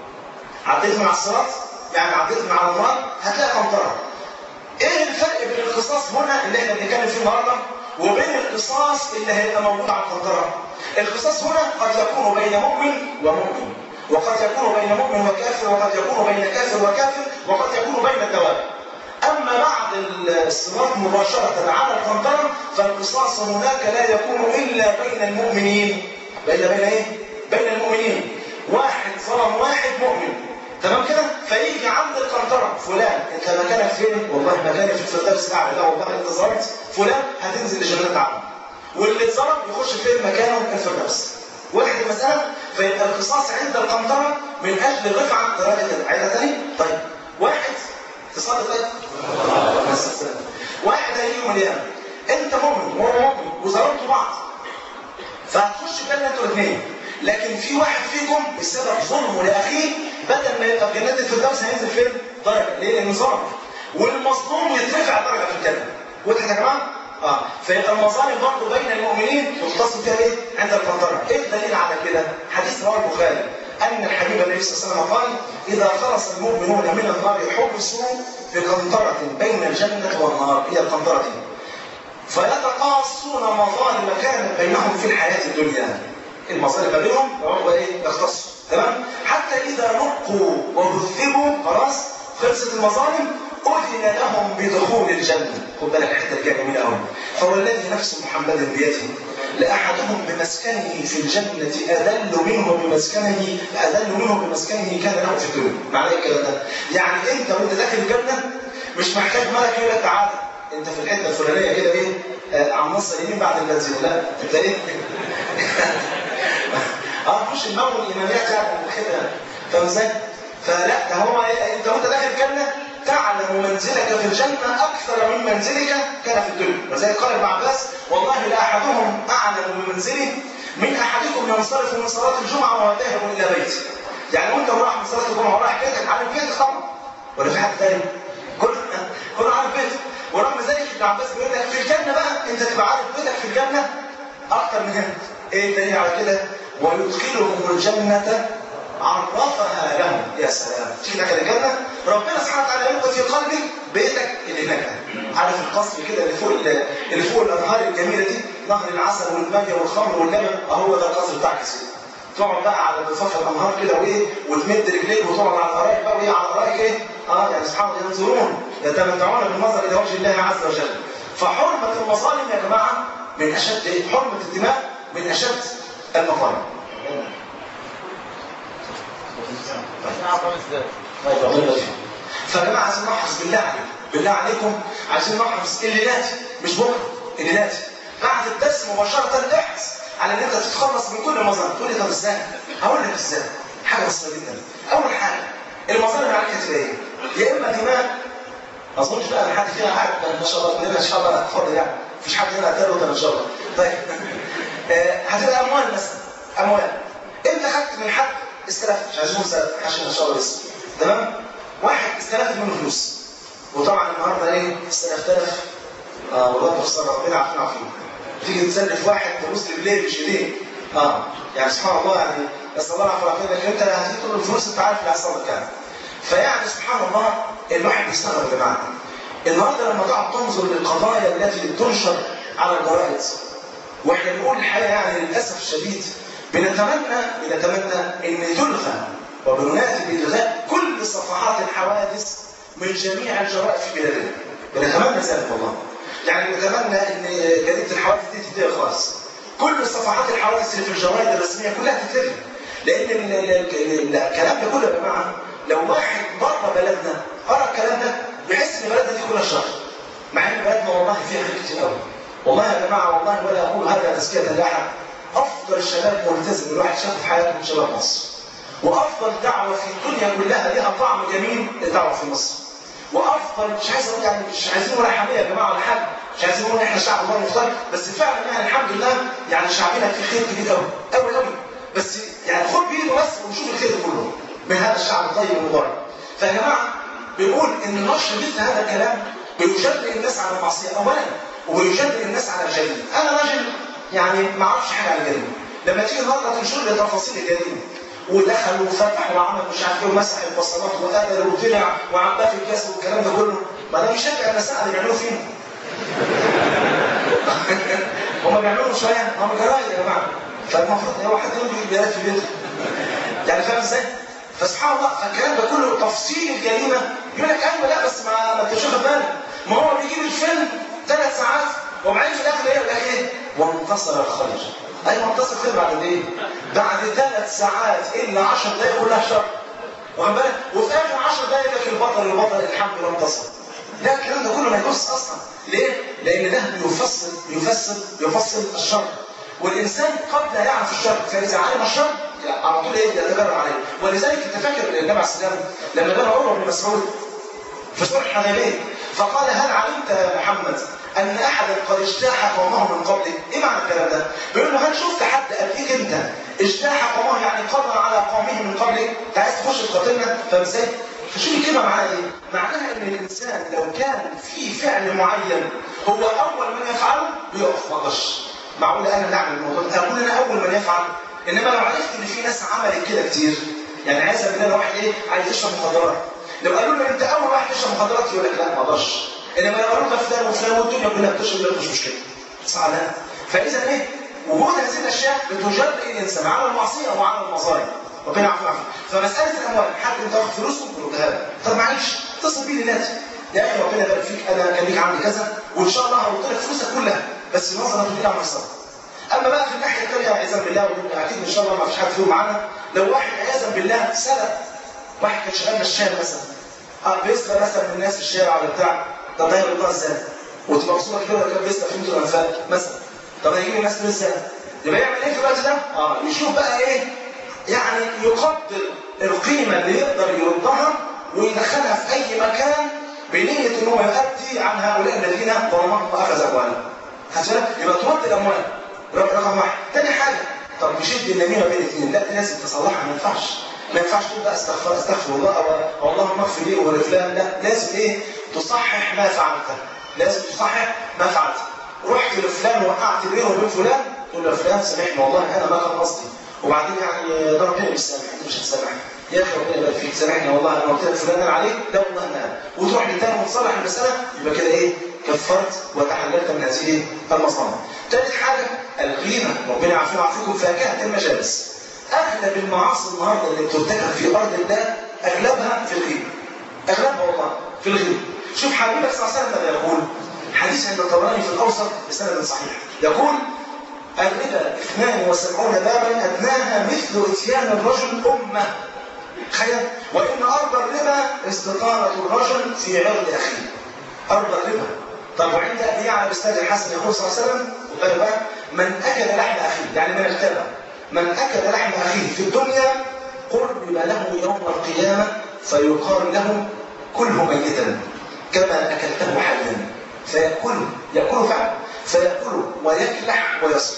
A: عديت مع الصراط يعني عديت مع النار هتلاقي قنطرة ايه الفرق بين القصاص هنا اللي احنا بنتكلم فيه النهارده وبين القصاص اللي هيبقى موجود على القنطرة القصاص هنا قد يكون بين مؤمن ومؤمن وقد يكون بين مؤمن وكافر وقد يكون بين كافر وكافر وقد يكون بين الدواب أما بعد الصراط مباشرة على القنطرة فالقصاص هناك لا يكون إلا بين المؤمنين بين بين إيه؟ بين المؤمنين واحد ظلم واحد مؤمن تمام كده فيجي عند القنطرة فلان انت مكانك فين والله مكاني في الفردوس الاعلى لا والله انت ظلمت فلان هتنزل لجنة عدن واللي اتظلم يخش فين مكانه الفردوس واحد المسألة فيبقى القصاص عند القنطرة من أجل رفعة درجة العيلة تاني طيب واحد تصلي طيب واحد هيجي يوم القيامة أنت مؤمن وهو مؤمن وظلمتوا بعض فهتخش الجنة أنتوا الاثنين لكن في واحد فيكم بسبب ظلمه لأخيه بدل ما يبقى في جنة الفردوس هينزل فين؟ درجة ليه؟ لأنه ظلم والمظلوم يترفع درجة في الجنة وضحت يا جماعة؟ اه فيبقى المظالم برضه بين المؤمنين تختص فيها ايه؟ عند القنطره، ايه الدليل على كده؟ حديث رواه البخاري ان الحبيب النبي صلى الله عليه وسلم قال: اذا خلص المؤمنون من النار حبسوا بقنطره بين الجنه والنار، هي القنطره دي. فيتقاصون مظالم كانت بينهم في الحياه الدنيا. المظالم بينهم وهو ايه؟ يختصوا، تمام؟ حتى اذا نقوا وهذبوا خلاص خلصت المظالم أذن لهم بدخول الجنة خد بالك الحتة اللي جميلة قوي فهو الذي نفس محمد بيده لأحدهم بمسكنه في الجنة أذل منه بمسكنه أذل منه بمسكنه كان له في الدنيا معنى إيه الكلام ده؟ يعني أنت وأنت داخل الجنة مش محتاج ملك يقول لك تعالى أنت في الحتة الفلانية كده إيه آه على النص اليمين بعد البنزين لا أنت إيه اه مش المول الايمانيات يعني كده يعني فاهم ازاي؟ فلا ده هو إيه؟ انت وانت داخل الجنه تعلم منزلك في الجنه اكثر من منزلك كان في الدنيا وزي قال ابن عباس والله لاحدهم اعلم بمنزله من احدكم ينصرف من صلاه الجمعه وهو ذاهب الى بيته يعني وانت رايح من صلاه الجمعه ورايح بيتك عارف بيتك طبعا ولا في حد تاني؟ كل كل عارف بيتك ورغم ذلك ابن عباس بيقول لك في الجنه بقى انت تبقى عارف بيتك في الجنه اكتر من هنا ايه الدليل على كده؟ ويدخلهم الجنه عرفها لهم يا سلام تيجي داخل الجنه ربنا سبحانه وتعالى يلقي في قلبك بيتك اللي هناك عارف القصر كده اللي فوق اللي فوق الانهار الجميله دي نهر العسل والمانجا والخمر واللبن اهو ده القصر بتاعك يا سيدي تقعد بقى على ضفاف الانهار كده وايه وتمد رجليك وتقعد على الارائك بقى وايه على الارائك ايه اه يعني اصحاب ينظرون يتمتعون بالنظر الى وجه الله عز وجل فحرمه المظالم يا جماعه من اشد ايه حرمه الدماء من اشد المظالم فيا جماعه عايزين نحرص بالله عليكم بالله عليكم عايزين نحرص الليلات مش بكره الليلات بعد الدرس مباشره احرص على ان انت تتخلص من كل المظالم تقول لي طب ازاي؟ هقول لك ازاي حاجه بسيطه جدا اول حاجه المظالم عليك هتبقى ايه؟ يا اما دماء ما اظنش بقى ان حد فينا قاعد ما شاء الله كلنا ان شاء الله اتفضل يعني مفيش حد هنا قتل ان شاء الله طيب هتبقى اموال مثلا اموال انت خدت من حد استلفت مش عايزين نقول عشان ان شاء الله لسه تمام واحد استلفت منه فلوس وطبعا النهارده ايه استلف تلف اه والله بخسر ربنا عارفين عارفين تيجي تسلف واحد تبص بالليل مش ايديه اه يعني سبحان الله يعني بس الله العفو والعافيه لكن انت هتيجي تقول الفلوس انت عارف اللي هيحصل لك يعني فيعني سبحان الله الواحد بيستغرب يا جماعه النهارده لما تقعد تنظر للقضايا التي تنشر على الجرائد واحنا بنقول الحقيقه يعني للاسف الشديد بنتمنى بنتمنى ان تلغى وبننادي بالغاء كل صفحات الحوادث من جميع الجرائد في بلادنا بنتمنى ذلك والله يعني نتمنى ان جريده الحوادث دي تنتهي خالص كل صفحات الحوادث اللي في الجرائد الرسميه كلها تتلغي لان الكلام ده كله يا جماعه لو واحد بره بلدنا قرا الكلام ده بيحس ان بلدنا دي كلها شر مع ان بلدنا والله فيها خير كتير قوي والله يا جماعه والله ولا اقول هذا تزكيه لاحد افضل شباب ملتزم الواحد شافه في حياته من شباب مصر وافضل دعوه في الدنيا كلها لها طعم جميل الدعوه في مصر وافضل مش عايز اقول يعني مش عايزين نقول حميه يا جماعه ولا حاجه مش عايزين نقول احنا شعب الله مختلف بس فعلا يعني الحمد لله يعني شعبنا فيه خير كبير قوي قوي قوي بس يعني خد بايده بس ونشوف الخير كله من هذا الشعب الطيب المبارك فيا جماعه بنقول ان نشر مثل هذا الكلام بيجرئ الناس على المعصيه اولا ويجرئ الناس على الجريمه انا راجل يعني ما اعرفش حاجه عن الجريمه لما تيجي النهارده تنشر لي تفاصيل الجريمه ودخل وفتح وعمل مش عارف ايه ومسح البصمات وقتل وطلع وعباه في الكاس والكلام ده كله ما ده بيشجع المساء اللي بيعملوه فينا هم بيعملوا شويه هم جرايد يا جماعه فالمفروض هو حد يقول لي بيات في بيته يعني فاهم ازاي؟ فسبحان الله فالكلام ده كله تفصيل الجريمه يقول لك ايوه لا بس ما ما انتش واخد بالك ما هو بيجيب الفيلم ثلاث ساعات وبعدين في الاخر يقول لك ايه؟ وانتصر الخرج ايوه انتصر فين بعد ايه؟ بعد ثلاث ساعات الا 10 دقائق كلها شر واخد بالك؟ وفي اخر 10 دقائق لك البطل البطل الحمد لله انتصر لا الكلام ده كله ما يجوز اصلا ليه؟ لان ده بيفصل بيفصل بيفصل الشر والانسان قد لا يعرف الشر فاذا علم الشر على طول ايه يتجرأ عليه ولذلك انت فاكر النبي عليه السلام لما جاء عمر بن مسعود في صلح الحديبيه فقال هل علمت يا محمد ان احدا قد اجتاح قومه من قبلك ايه معنى الكلام ده بيقول له هل شفت حد قبليك انت اجتاح قومه يعني قضى على قومه من قبلك انت عايز تخش تقاتلنا فاهم ازاي فشوف الكلمه معناها ايه معناها ان الانسان لو كان في فعل معين هو اول من يفعله بيقف ما قدرش معقول انا اللي اعمل الموضوع ده اقول انا اول من يفعل انما لو عرفت ان في ناس عملت كده كتير يعني عايز بالله لو واحد ايه عايز يشرب مخدرات لو قالوا له انت اول واحد تشرب مخدرات يقول لك لا ما اقدرش انما لو قالوا له فلان وفلان والدنيا كلها بتشرب يقول لك مش مشكله صح لا فاذا ايه وجود هذه الاشياء بتجرئ الانسان على المعصيه وعلى المصائب ربنا يعفو عنك فمساله الاموال حد انت واخد فلوسه ردها له طب معلش اتصل بيه لله يا اخي ربنا يبارك فيك انا كان ليك عندي كذا وان شاء الله هرد لك فلوسك كلها بس نظرا تدير على مصاري اما بقى في الناحيه الثانيه عياذا بالله اكيد ان شاء الله ما فيش حد فيهم معانا لو واحد عياذا بالله سرق واحد كان شغال نشال مثلا اه بيسرق مثلا من الناس في الشارع ولا بتاع طب ده يرضى ازاي؟ وتبقى مصوره كده كان بيسرق في متر الانفاق مثلا طب هيجيب الناس دول ازاي؟ يبقى يعمل ايه في الوقت ده؟ اه يشوف بقى ايه يعني يقدر القيمه اللي يقدر يردها ويدخلها في اي مكان بنيه ان هو يؤدي عن هؤلاء الذين ظلمهم واخذ اموالهم. هتفهم؟ يبقى ترد الاموال رقم واحد. تاني حاجه طب يشد النميمه بين الاثنين لا دي لازم تصلحها ما ينفعش. ما ينفعش تقول بقى استغفر استغفر الله او اللهم اغفر لي ولفلان لا لازم ايه تصحح ما فعلته لازم تصحح ما فعلته رحت لفلان وقعت بينه وبين فلان تقول له فلان سامحني والله انا ما كان قصدي وبعدين يعني ده ربنا مش سامح انت مش هتسامحني يا اخي ربنا يبارك فيك سامحني والله انا قلت لك فلان انا عليك لا والله انا وتروح للتاني وتصلح المساله يبقى كده ايه كفرت وتحللت من هذه المصانع. ثالث حاجه الغيبه ربنا يعافينا ويعافيكم فاكهه المجالس. اغلب المعاصي النهارده اللي بترتكب في ارض الله اغلبها في الغيبه. اغلبها والله في الغيبه. شوف حبيبك صلى الله عليه وسلم ماذا يقول حديث عند الطبراني في الاوسط بسند صحيح يقول الربا 72 بابا ادناها مثل اتيان الرجل امه تخيل وان ارض الربا استطاله الرجل في عرض اخيه ارض الربا طب وعند ابي يعلى بسند الحسن يقول صلى الله عليه وسلم وقال بقى من اكل لحم اخيه يعني من اغتاب من اكل لحم اخيه في الدنيا قرب له يوم القيامه فيقال له كله ميتا كما اكلته حيا فيأكله يأكله فعلا فيأكله ويكلح ويصيح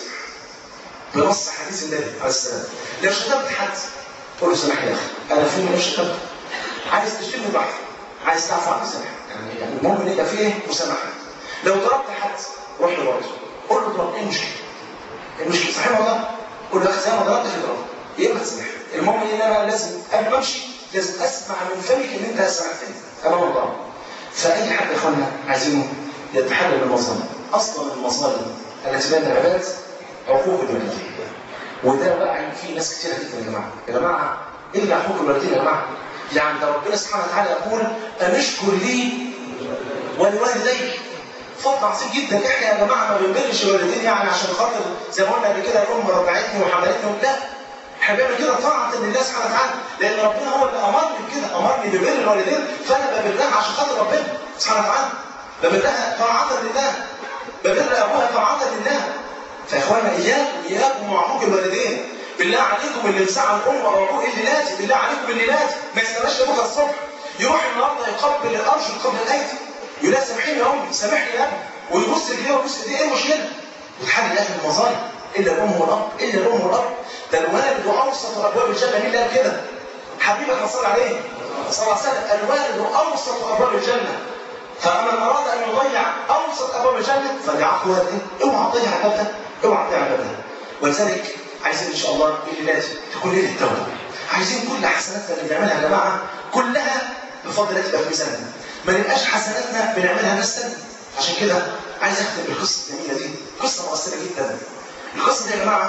A: بنص حديث النبي عليه السلام لو شتمت حد قول له سامحني يا اخي انا في لو شتمت عايز تشتمني براحتك عايز تعفو عني سامحني يعني يعني المهم يبقى فيه مسامحه لو ضربت حد روح له برضه قول له ضرب ايه المشكله؟ المشكله صحيح والله قول له يا اخي زي ما ضربت في ضرب يا اما تسامحني المهم ان انا لازم قبل ما امشي لازم اسمع من فمك ان انت سامحتني امام الله فاي حد يا اخوانا عايزينه يتحلل المظالم اصلا المظالم التي بين العباد عقوق الوالدين وده بقى في ناس كتير جدا يا جماعه يا جماعه الا حقوق الوالدين يا جماعه يعني ده ربنا سبحانه وتعالى يقول ان اشكر لي ولوالديك فضل عظيم جدا احنا يا جماعه ما بنبرش الوالدين يعني عشان خاطر زي ما قلنا قبل كده الام رضعتني وحملتني لا احنا بنعمل كده طاعه لله سبحانه وتعالى لان ربنا هو اللي امرني بكده امرني ببر الوالدين فانا ببرها عشان خاطر ربنا سبحانه وتعالى ببرها طاعه لله ببر ابوها طاعه لله فيا اخوانا اياكم اياكم وعقوق الوالدين بالله عليكم اللي مساعد الام او ابوه اللي لازم بالله عليكم اللي لازم ما يستناش لبكره الصبح يروح النهارده يقبل الارجل قبل الايدي يقول لها سامحيني يا امي سامحني يا ابني ويبص ليه ويبص ليه ايه المشكله؟ وتحل اهل المظالم الا الام والاب الا الام والاب ده الوالد اوسط ابواب الجنه مين اللي قال كده؟ حبيبك صلى عليه صلى الله عليه وسلم الوالد اوسط ابواب الجنه فمن اراد ان يضيع اوسط ابواب الجنه فليعق والديه اوعى تضيع عبادتك اوعى تضيع عبادتك ولذلك عايزين ان شاء الله اللي لازم تكون ليله التوبه عايزين كل حسناتنا اللي بنعملها يا جماعه كلها بفضل الله تبقى في ميزاننا ما نبقاش حسناتنا بنعملها بس عشان كده عايز اختم بالقصه الجميله دي قصه مؤثره جدا القصه دي يا جماعه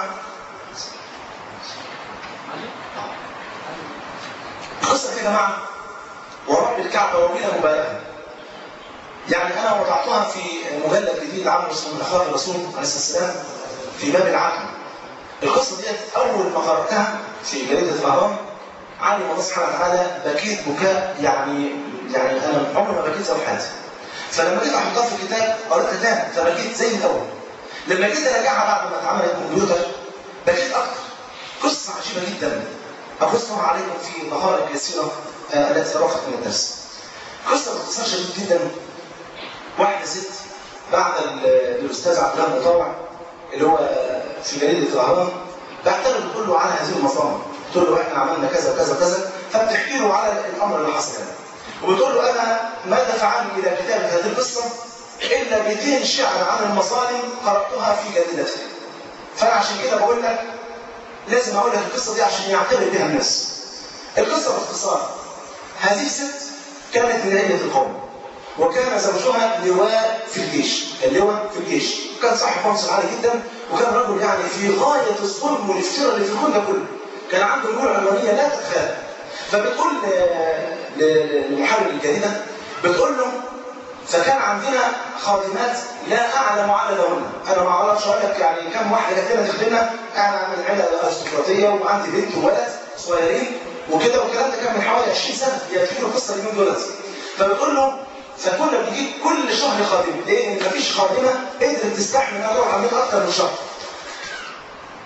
A: القصه دي يا جماعه ورب الكعبه وبيها مبالغه يعني انا وضعتها في مجلد جديد عن من اخبار الرسول عليه الصلاه والسلام في باب العقل القصه دي اول ما قراتها في جريده الاهرام علم الله سبحانه وتعالى بكيت بكاء يعني يعني انا عمري ما بكيت في حياتي فلما جيت احطها في الكتاب قريتها تاني فبكيت زي الاول لما جيت اراجعها بعد ما اتعمل الكمبيوتر بكيت اكتر قصه عجيبه جدا اقصها عليكم في دقائق يسيره آه التي تبقت من الدرس قصه باختصار شديد جدا واحده ست بعد الاستاذ عبد الله مطاوع اللي هو في جريده الاهرام بعترض بتقول له على هذه المصانع تقول له احنا عملنا كذا وكذا وكذا فبتحكي له على الامر اللي حصل يعني وبتقول له انا ما دفعني الى كتابه هذه القصه الا 200 شعر عن المصانع قراتها في جريدتي فانا عشان كده بقول لك لازم اقول لك القصه دي عشان يعتبر بها الناس القصه باختصار هذه ست كانت من عيله القوم وكان زوجها لواء في الجيش كان لواء في الجيش كان صاحب منصب عالي جدا وكان رجل يعني في غايه الظلم والافتراء اللي في الكون ده كله كان عنده امور علمانيه لا تتخيل فبتقول لمحرر الجريده بتقول له فكان عندنا خادمات لا اعلم عددهن انا ما اعرفش اقول لك يعني كم واحده جت لنا تخدمنا انا من عيله ارستقراطيه وعندي بنت وولد صغيرين وكده والكلام ده كان من حوالي 20 سنه يكفي له القصه اليومين دولت فبتقول له فكنا بنجيب كل شهر خادمه لان مفيش خادمه قدرت تستحمل انها تقعد عندنا اكتر من شهر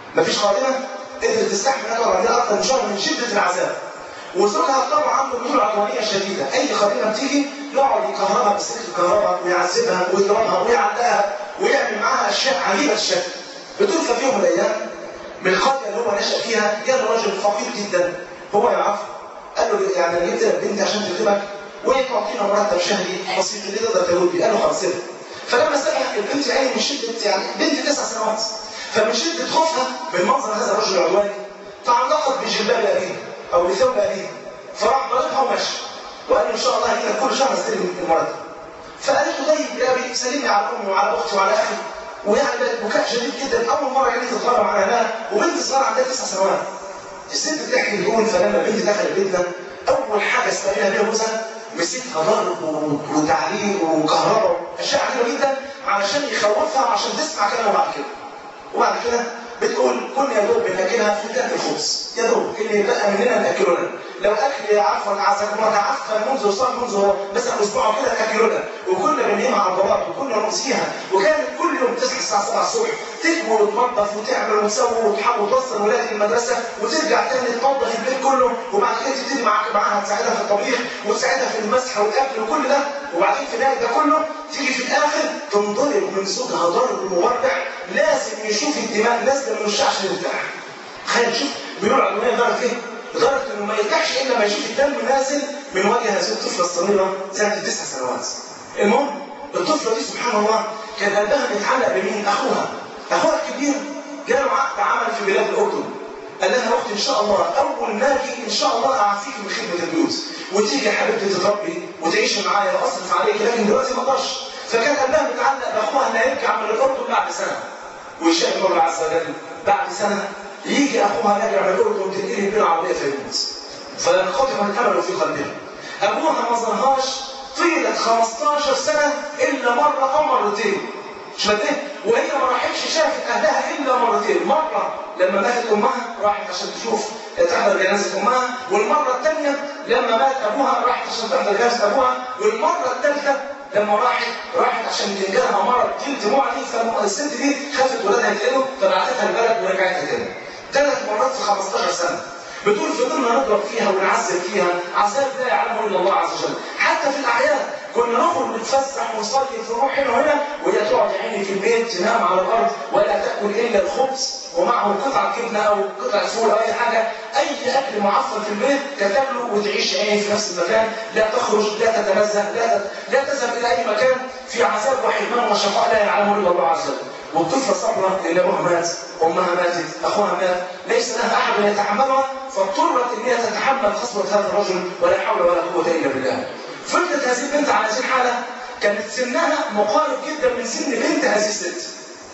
A: مفيش خادمه قدرت تستحمل اكبر بعدين اكثر من شهر من شده العذاب وزوجها طبعا عنده ميول عدوانيه شديده اي خادمه بتيجي يقعد يكهربها بسلك الكهرباء ويعذبها ويضربها ويعلقها ويعمل معاها اشياء عجيبه الشكل بتقول في يوم من الايام من القريه اللي هو نشا فيها جاء رجل فقير جدا هو يعرف قال له يعني انا جبت لك بنتي عشان تخدمك وهي تعطينا مرتب شهري بسيط اللي تقدر تقول بيه قال له خلاص فلما سالها البنت يعني من شده يعني بنت تسع سنوات فمن شده خوفها من منظر هذا الرجل العدواني تعلقت بجلباب ابيها او بثوب ابيها فراح ضربها ومشى وقال له ان شاء الله هجيلك كل شهر استلم المرتب فقالت له طيب يا ابي سلمني على امي وعلى اختي وعلى اخي ويعني بكاء شديد جدا اول مره يعني تتغرب على اهلها وبنت صغيره عندها تسع سنوات الست بتحكي بتقول فلما بنتي دخلت بيتنا اول حاجه استقبلها بيها جوزها مسكها ضرب وتعليق وكهرباء اشياء عجيبه جدا علشان يخوفها عشان تسمع كلامه بعد كده وبعد كده بتقول كنا يا دوب بناكلها في كانت الخبز يا دوب اللي بقى مننا ناكله لنا لو اكل عفوا عزك ما عفوا منذ صار منذ مثلا اسبوع كده ناكله لنا وكنا بننام على البلاط وكنا نوصيها وكانت كل يوم تصحى الساعه 7 الصبح تكبر وتنظف وتعمل وتسوي وتحاول وتوصل ولادي المدرسه وترجع تاني تنظف البيت كله وبعد كده تبتدي معاك معاها تساعدها في الطبيخ وتساعدها في المسح والاكل وكل ده وبعدين في نهايه ده كله تيجي في الاخر تنضرب من زوجها ضرب مورع لازم يشوف الدماء نازله من وشها عشان يرتاح تخيل شوف بيقولوا على الدنيا درجه ايه؟ لدرجه انه ما يرتاحش الا ما يشوف الدم نازل من وجه هذه الطفله الصغيره سنه تسع سنوات. المهم الطفله دي سبحان الله كان قلبها متعلق بمين؟ اخوها. اخوها الكبير جاله عقد عمل في بلاد الاردن. قال لها اختي ان شاء الله اول ما اجي ان شاء الله اعافيك من خدمه البيوت وتيجي يا حبيبتي تتربي وتعيشي معايا واصرف عليك لكن دلوقتي ما اقدرش فكان قلبها متعلق باخوها اللي هيرجع من الاردن بعد سنه ويشاء الله عز وجل بعد سنه يجي اخوها راجع من الاردن وتنقلي بين عربيه فيموت فالخطبه انكملوا في قلبها ابوها ما ظهرهاش طيله 15 سنه الا مره او مرتين مش ايه وهي ما راحتش شافت اهلها الا مرتين مره لما ماتت امها راحت عشان تشوف تحضر جنازه امها والمره الثانيه لما مات ابوها راحت عشان تحضر جنازه ابوها والمره الثالثه لما راحت راحت عشان جالها مرض جلد معدي فالست دي خافت ولادها يتقلوا فبعتتها البلد ورجعتها تاني ثلاث مرات في 15 سنه بتقول فضلنا نضرب فيها ونعذب فيها عذاب لا يعلمه الا الله عز وجل حتى في الاعياد كنا نخرج نتفسح ونصلي نروح هنا وهنا وهي تقعد عيني في البيت تنام على الارض ولا تاكل الا الخبز ومعه قطعه جبنه او قطعه فول او اي حاجه اي اكل معفن في البيت تاكله وتعيش عيني في نفس المكان لا تخرج لا تتنزه لا لا تذهب الى اي مكان في عذاب وحرمان وشقاء لا يعلمه الا الله عز وجل والطفله صبرت لان ابوها مات امها ماتت اخوها مات ليس لها احد يتحملها فاضطرت ان هي تتحمل خصمه هذا الرجل ولا حول ولا قوه الا بالله فضلت هذه البنت على هذه الحاله كانت سنها مقارب جدا من سن بنت هذه الست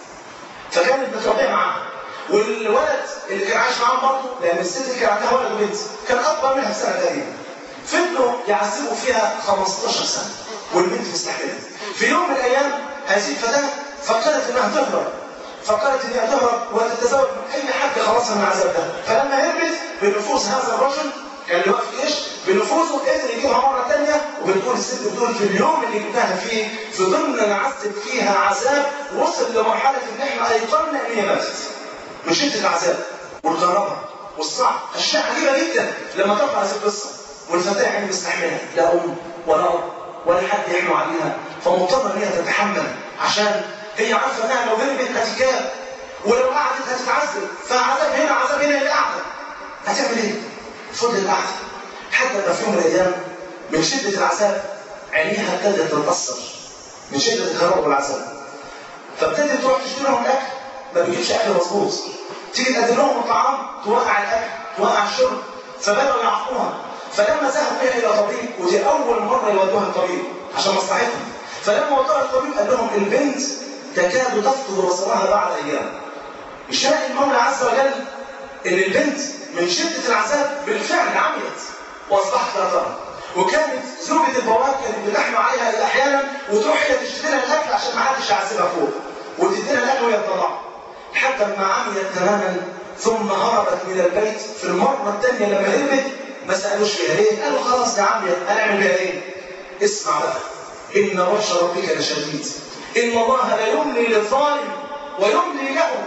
A: فكانت متربيه معاها والولد اللي كان عايش معاهم برضه لان الست كان عندها ولد وبنت كان اكبر منها بسنه تقريبا فضلوا يعذبوا فيها 15 سنه والبنت مستحمله في يوم من الايام هذه الفتاه فكرت انها تهرب فكرت انها تهرب وتتزوج من اي حد خلصها من العذاب ده فلما هربت بنفوذ هذا الرجل كان اللي واقف ايش؟ بنفوذه قدر يجيبها مره ثانيه وبتقول الست بتقول في اليوم اللي جبناها فيه فضلنا نعذب فيها عذاب وصل لمرحله ان احنا ايقنا ان هي ماتت من شده العذاب والغرابه والصعب اشياء عجيبه جدا لما تقرا هذه القصه والفتاه يعني مستحمله لا ام ولا اب ولا حد يحمل عليها فمضطره ان هي تتحمل عشان هي عارفه انها لو هربت هتتجاب ولو قعدت هتتعذب فعذاب هنا عذاب هنا اللي قاعده هتعمل ايه؟ فضلت قاعده حتى ما في يوم من الايام من شده العذاب عينيها ابتدت تتاثر من شده الهرب والعذاب فابتدت تروح تشتري لهم الاكل ما بيجيبش اكل مظبوط تيجي تقدم لهم الطعام توقع الاكل توقع الشرب فبداوا يعاقبوها فلما ذهبوا بها الى طبيب ودي اول مره يودوها الطبيب عشان مصلحتهم فلما ودوها الطبيب قال لهم البنت تكاد تفقد بصرها بعد ايام يشاء المولى عز وجل ان البنت من شده العذاب بالفعل عميت واصبحت لا ترى وكانت زوجة البواب كانت بتحمى عليها احيانا وتروح هي تشتري لها الاكل عشان ما حدش يعذبها فوق وتدي لها الاكل وهي تطلعه حتى ما عميت تماما ثم هربت من البيت في المره الثانيه لما هربت ما سالوش فيها ليه؟ قالوا خلاص ده عميت هنعمل بيها ايه؟ اسمع بقى ان بطش ربك لشديد ان الله لا يملي للظالم ويملي له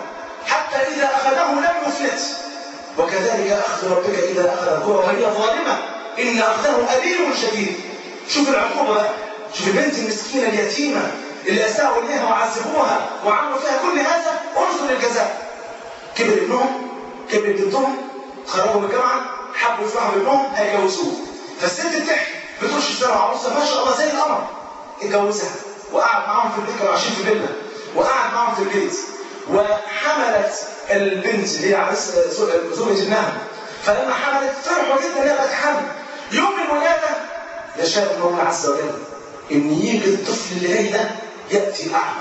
A: حتى إذا أخذه لم يفلت وكذلك أخذ ربك إذا أخذ القرى وهي ظالمة إن أخذه أليم شديد شوف العقوبة بقى شوف البنت المسكينة اليتيمة اللي أساءوا إليها وعذبوها وعملوا فيها كل هذا انظر الجزاء كبر ابنهم كبر بنتهم خرجوا من الجامعة حبوا يفرحوا بابنهم هيجوزوه فالست بتحكي بتقول اشتروا عروسة ما شاء الله زي القمر اتجوزها وقعد معاهم في البيت كانوا عايشين في فيلا وقعد معاهم في البيت وحملت البنت اللي هي عريس زوجة ابنها فلما حملت فرحوا جدا انها بقت حمل يوم الولاده يشاء الله عز وجل ان يجي الطفل اللي جاي ده ياتي اعمى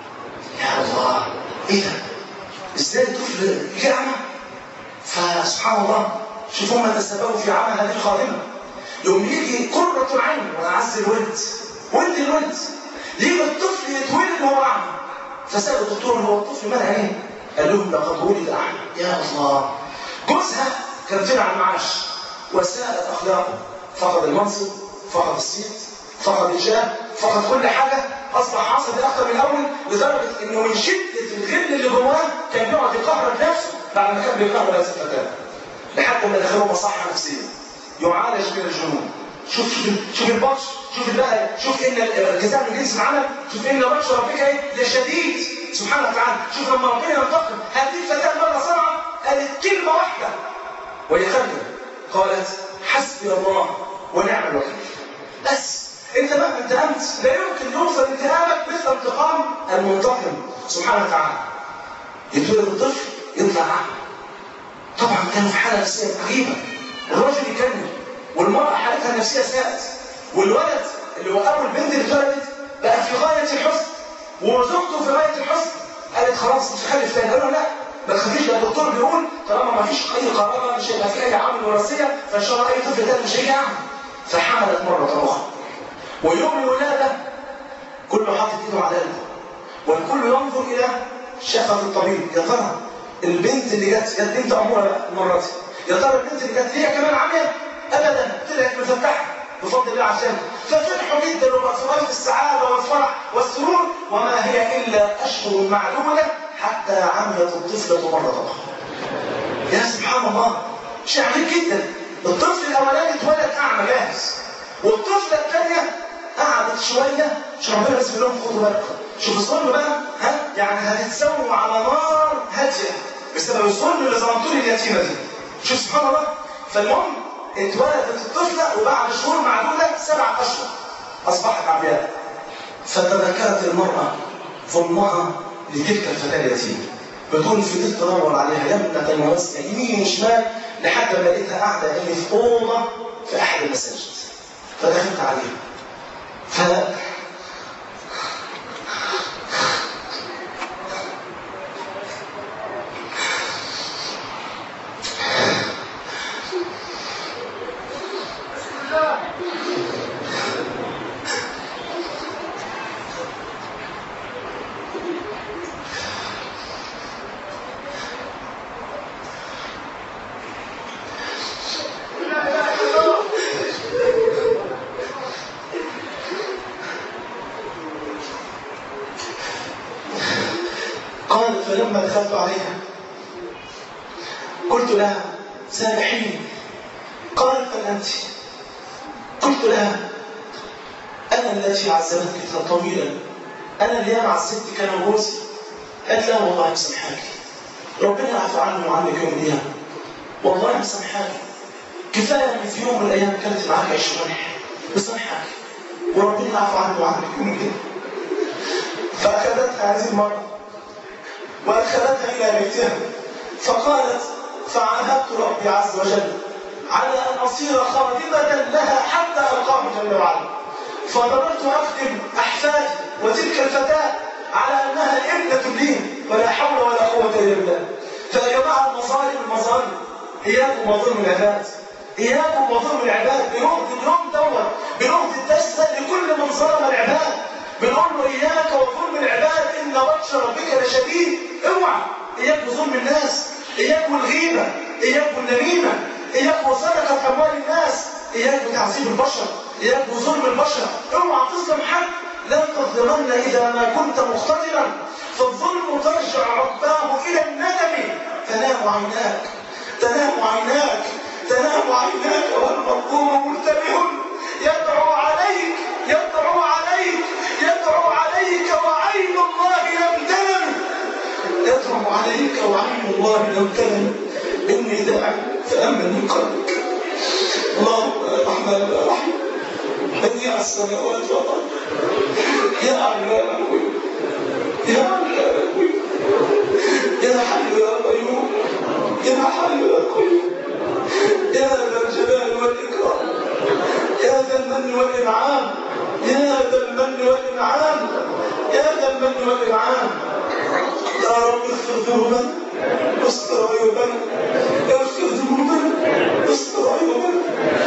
A: يا الله ايه ده؟ ازاي الطفل يجي اعمى؟ فسبحان الله شوفوا هم تسببوا في عمى هذه الخادمه يوم يجي قرة العين واعز الولد ولد الولد يجي الطفل يتولد وهو اعمى فسأل الدكتور هو الطفل مال عينيه قال لهم لقد ولد اعمى يا الله جوزها كان طلع المعاش وساءت اخلاقه فقد المنصب فقد الصيت فقد الجاه فقد كل حاجه اصبح عصبي اكثر من الاول لدرجه انه من شده الغل اللي جواه كان بيقعد يقهر نفسه بعد ما كان بيقهر هذه الفتاه لحد ما دخلوه مصحه نفسيه يعالج من الجنون شوف شوف شوف البطش شوف بقى شوف ان الجزاء من جنس العمل شوف ان بطش ربك ايه لشديد سبحانه وتعالى شوف لما ربنا ينتقم هذه الفتاه مره سمعت قالت كلمه واحده وهي خارجه قالت حسبي الله ونعم الوكيل بس انت مهما انتقمت لا يمكن يوصل انتقامك مثل انتقام المنتقم سبحانه وتعالى يتولد الطفل يطلع اعمى طبعا كانوا في حاله نفسيه عجيبه الرجل يكلم والمراه حالتها النفسيه ساءت والولد اللي هو اول بنت اللي اتولدت بقى في غايه الحسن وزوجته في غايه الحسن قالت خلاص مش هخلف تاني قالوا لا ما تخافيش ده الدكتور بيقول طالما ما فيش اي قرابه مش هيبقى في اي عامل وراثيه فان شاء الله اي طفل تاني مش هيجي اعمى فحملت مره اخرى ويوم الولاده كله حاطط ايده على قلبه والكل ينظر الى شفه الطبيب يا ترى البنت اللي جت جت بنت اموره المره دي يا ترى البنت اللي جت هي كمان عاميه ابدا طلعت مفتحه بفضل الله عشان ففرحوا جدا وبأسرار السعادة والفرح والسرور وما هي إلا أشهر معدودة حتى عملت الطفلة مرة أخرى يا سبحان الله شيء عجيب جدا الطفل الأولاني اتولد أعمى جاهز والطفلة الثانية قعدت شوية عشان ربنا بس لهم خدوا بالكم شوف الظلم بقى ها يعني هتتسووا على نار هادية بسبب الظلم اللي ظلمتوا لي اليتيمة دي شوف سبحان الله فالمهم اتولدت الطفلة وبعد شهور معدودة سبع أشهر أصبحت عمياء فتذكرت المرأة ظلمها لتلك الفتاة اليتيمة بتقول فضلت تدور عليها يمنة ويسرى يمين وشمال لحد ما لقيتها قاعدة هي في أوضة في أحد المساجد فدخلت عليها ف قالت فلما دخلت عليها قلت لها سامحيني قالت من أنت قلت لها أنا التي عذبتك طويلا أنا اللي ياما عذبتك أنا وجوزي قالت لا والله مسامحاكي ربنا يعفو عني وعنك يوم القيامة والله مسامحاكي كفاية إن في يوم من الأيام كانت معاك عيش ملح مسامحاكي وربنا يعفو عني وعنك يوم القيامة فأخذتها هذه المرة وأدخلتها إلى بيتها فقالت فعاهدت ربي عز وجل على أن أصير خادمة لها حتى ألقاه جل وعلا فضربت أخدم أحفادي وتلك الفتاة على أنها ابنة لي ولا حول ولا قوة إلا بالله فيا جماعة المظالم المظالم إياكم وظلم العباد إياكم وظلم العباد بنقضي اليوم دور بنقضي الدرس ده لكل من ظلم العباد بنقول له إياك وظلم العباد إن بطش ربك لشديد اوعى إياك وظلم الناس إياك والغيبة إياك والنميمة إياك وسرقة أموال الناس إياك وتعذيب البشر إياك وظلم البشر اوعى تظلم حد لا تظلمن إذا ما كنت مقتدرا فالظلم ترجع رباه إلى الندم تنام عيناك تنام عيناك تنام عيناك والمظلوم منتبه يدعو عليك يدعو عليك يدعو عليك وعين الله لم تنم يدعو عليك وعين الله لم تنم إني داع فأمن من قلبك اللهم يا رحمن يا رحيم بديع السماوات والأرض يا علام الغيوب يا علام الغيوب يا حي يا قيوم يا حي يا قيوم يا ذا الجلال والإكرام يا ذا المن والإنعام يا ذا المن والإنعام يا ذا المن والإنعام يا رب اغفر ذنوبنا واستر عيوبنا اغفر ذنوبنا واستر عيوبنا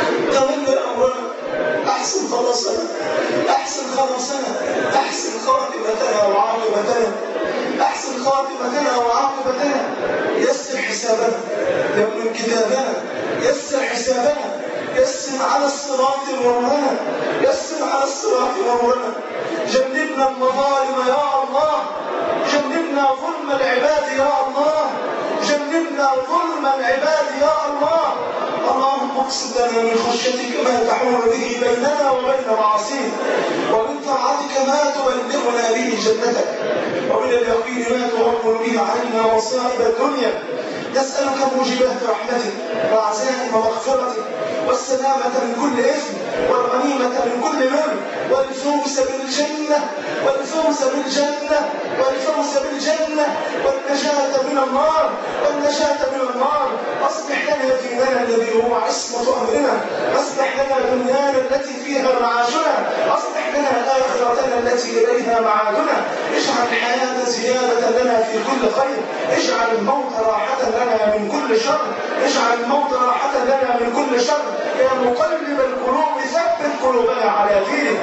A: تولى أمرنا أحسن خلاصنا أحسن خلاصنا أحسن خاتمتنا وعاقبتنا أحسن خاتمتنا وعاقبتنا يسر حسابنا يمن كتابنا يسر حسابنا يسر على الصراط مرورنا يسر على الصراط مرورنا جنبنا المظالم يا الله جنبنا ظلم العباد يا الله جنبنا ظلم العباد يا الله اللهم اقسم لنا من خشيتك ما تحول به بيننا وبين معاصيك ومن طاعتك ما تبلغنا به جنتك ومن اليقين ما تهون به علينا مصائب الدنيا نسألك موجبات رحمتك وعزائم مغفرتك والسلامة من كل إثم والغنيمة من كل من والفوز بالجنة والفوز بالجنة والفوز بالجنة والنجاة من النار والنجاة من النار أصلح لنا ديننا الذي هو عصمة أمرنا أصلح لنا دنيانا التي فيها معاشنا أصلح لنا آخرتنا التي إليها معادنا اجعل الحياة زيادة لنا في كل خير اجعل الموت راحة لنا من كل شر اجعل الموت راحة لنا من كل شر يا مقلب القلوب ثبت قلوبنا على دينك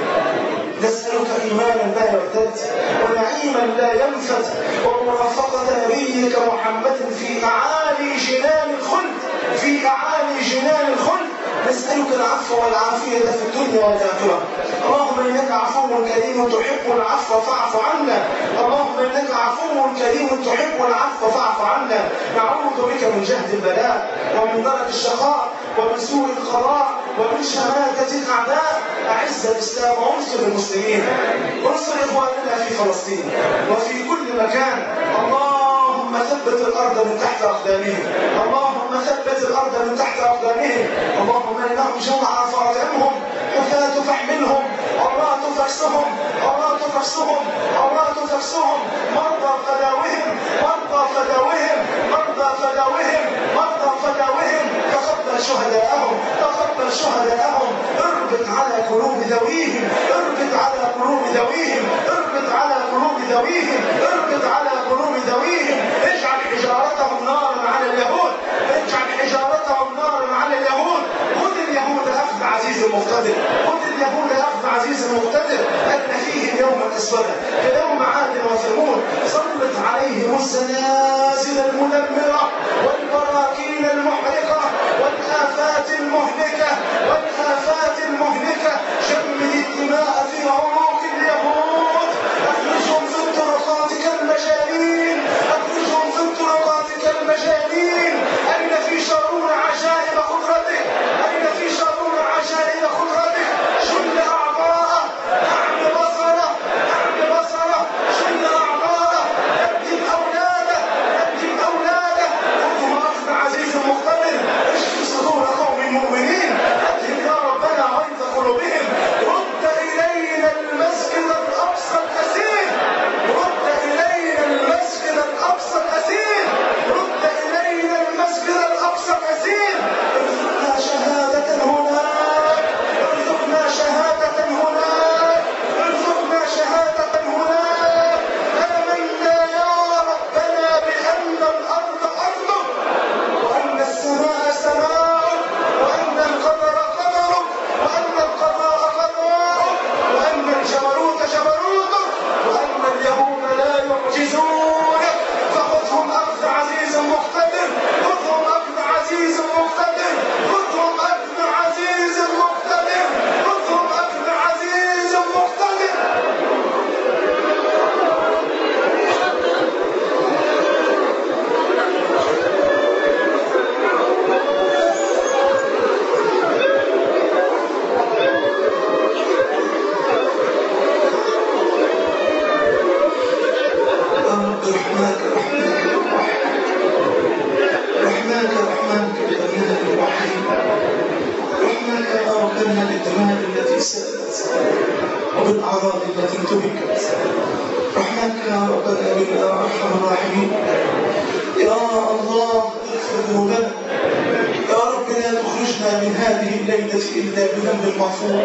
A: نسألك إيمانا لا يرتد ونعيما لا ينفد ومرافقة نبيك محمد في أعالي جنان الخلد في أعالي جنان الخلد نسألك العفو والعافية في الدنيا والآخرة اللهم إنك عفو كريم تحب العفو فاعف عنا اللهم إنك عفو كريم تحب العفو فاعف عنا نعوذ بك من جهد البلاء ومن درك الشقاء ومن سوء القضاء ومن شماتة الأعداء أعز الإسلام وانصر المسلمين وانصر إخواننا في فلسطين وفي كل مكان اللهم ثبت الأرض من تحت أقدامهم اللهم ثبت الأرض من تحت أقدامهم اللهم إنهم جمعا فاطعمهم حفاة فاحملهم عراة فاكسهم عراة فاكسهم عراة فاكسهم مرضى فداوهم مرضى فداوهم مرضى فداوهم مرضى فداوهم تقبل شهداءهم تقبل شهداءهم اربط على قلوب ذويهم اربط على قلوب ذويهم اربط على قلوب ذويهم اربط على قلوب ذويهم اجعل حجارتهم نارا على اليهود اجعل حجارتهم نارا على اليهود خذ اليهود اخذ عزيز مقتدر خذ اليهود اخذ عزيز مقتدر ان فيهم يوما اسودا كيوم عاد وثمود سلط عليهم الزلازل المدمره والبراكين المحرقه والافات المهلكه والافات المهلكه شمد الدماء في عروق اليهود اخرجهم في الطرقات كالمجانين اخرجهم في الطرقات كالمجانين اين في شارون عجائب قدرته اين في شارون عجائب قدرته شل اعضاءه اعم بصره اعم بصره شل اعضاءه يا ربنا منا أرحم الراحمين يا الله اغفر ذنوبنا يا رب لا تخرجنا من هذه الليلة إلا بذنب مغفور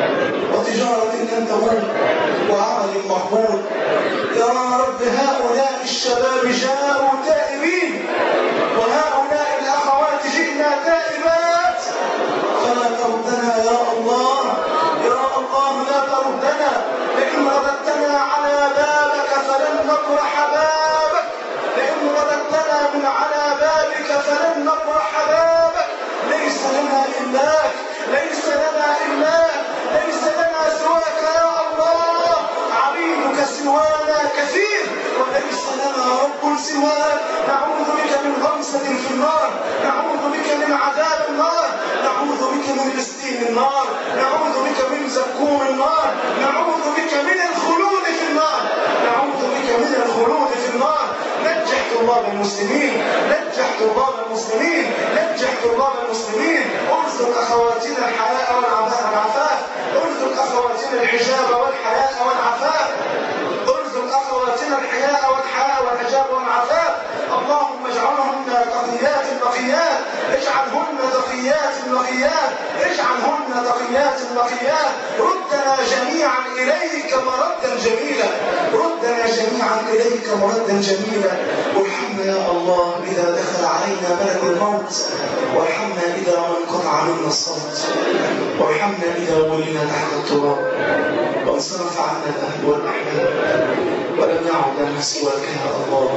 A: وتجارة لن تمر وعمل مقبول يا رب هؤلاء الشباب جاءوا تائبين وهؤلاء الأخوات جئنا تائبات فلا تردنا يا الله يا الله لا تردنا لئن رددتنا على بابك فلن نطرح بابك لئن رددتنا من على بابك فلن نطرح بابك ليس لنا إلاك ليس لنا إلاك ليس لنا سواك يا الله عبيدك سوانا كثير وليس لنا رب سواك نعوذ بك من غمسة في النار نعوذ بك من عذاب النار نعوذ بك من مسكين النار نعوذ بك من زكوم النار نعوذ بك من الخلود في النار نعوذ بك من الخلود في النار نجح طلاب المسلمين نجح طلاب المسلمين نجح طلاب المسلمين ارزق اخواتنا الحياء والعفاف ارزق اخواتنا الحجاب والحياء والعفاف ارزق اخواتنا الحياء والحياء والحجاب والعفاف اللهم اجعلهن تقيات نقيات اجعلهن تقيات نقيات اجعلهن تقيات نقيات ردنا جميعا اليك مردا جميلا ردنا جميعا اليك مردا جميلا وارحمنا يا الله اذا دخل علينا ملك الموت وارحمنا اذا ما انقطع منا الصوت وارحمنا اذا ولينا تحت التراب وانصرف عنا الاهل والاحباب ولم يعد لنا سواك يا الله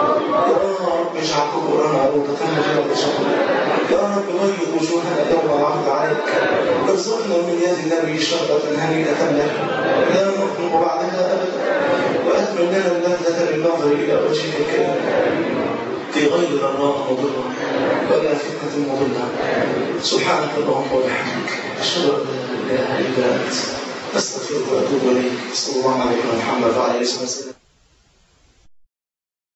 A: يا رب اجعل قبورنا روضة من رياض جنة يا رب غير وجوهنا يوم العرض عليك ارزقنا من يد النبي شربة هنيئة له لا نطلب بعدها ابدا واتمم لنا اللذة بالنظر الى وجهك الكريم في غير ضراء مضرة ولا فتنة مضلة سبحانك اللهم وبحمدك أشهد أن لا إله إلا أنت أستغفرك وأتوب إليك صلى الله عليه وسلم وعلى آله وسلم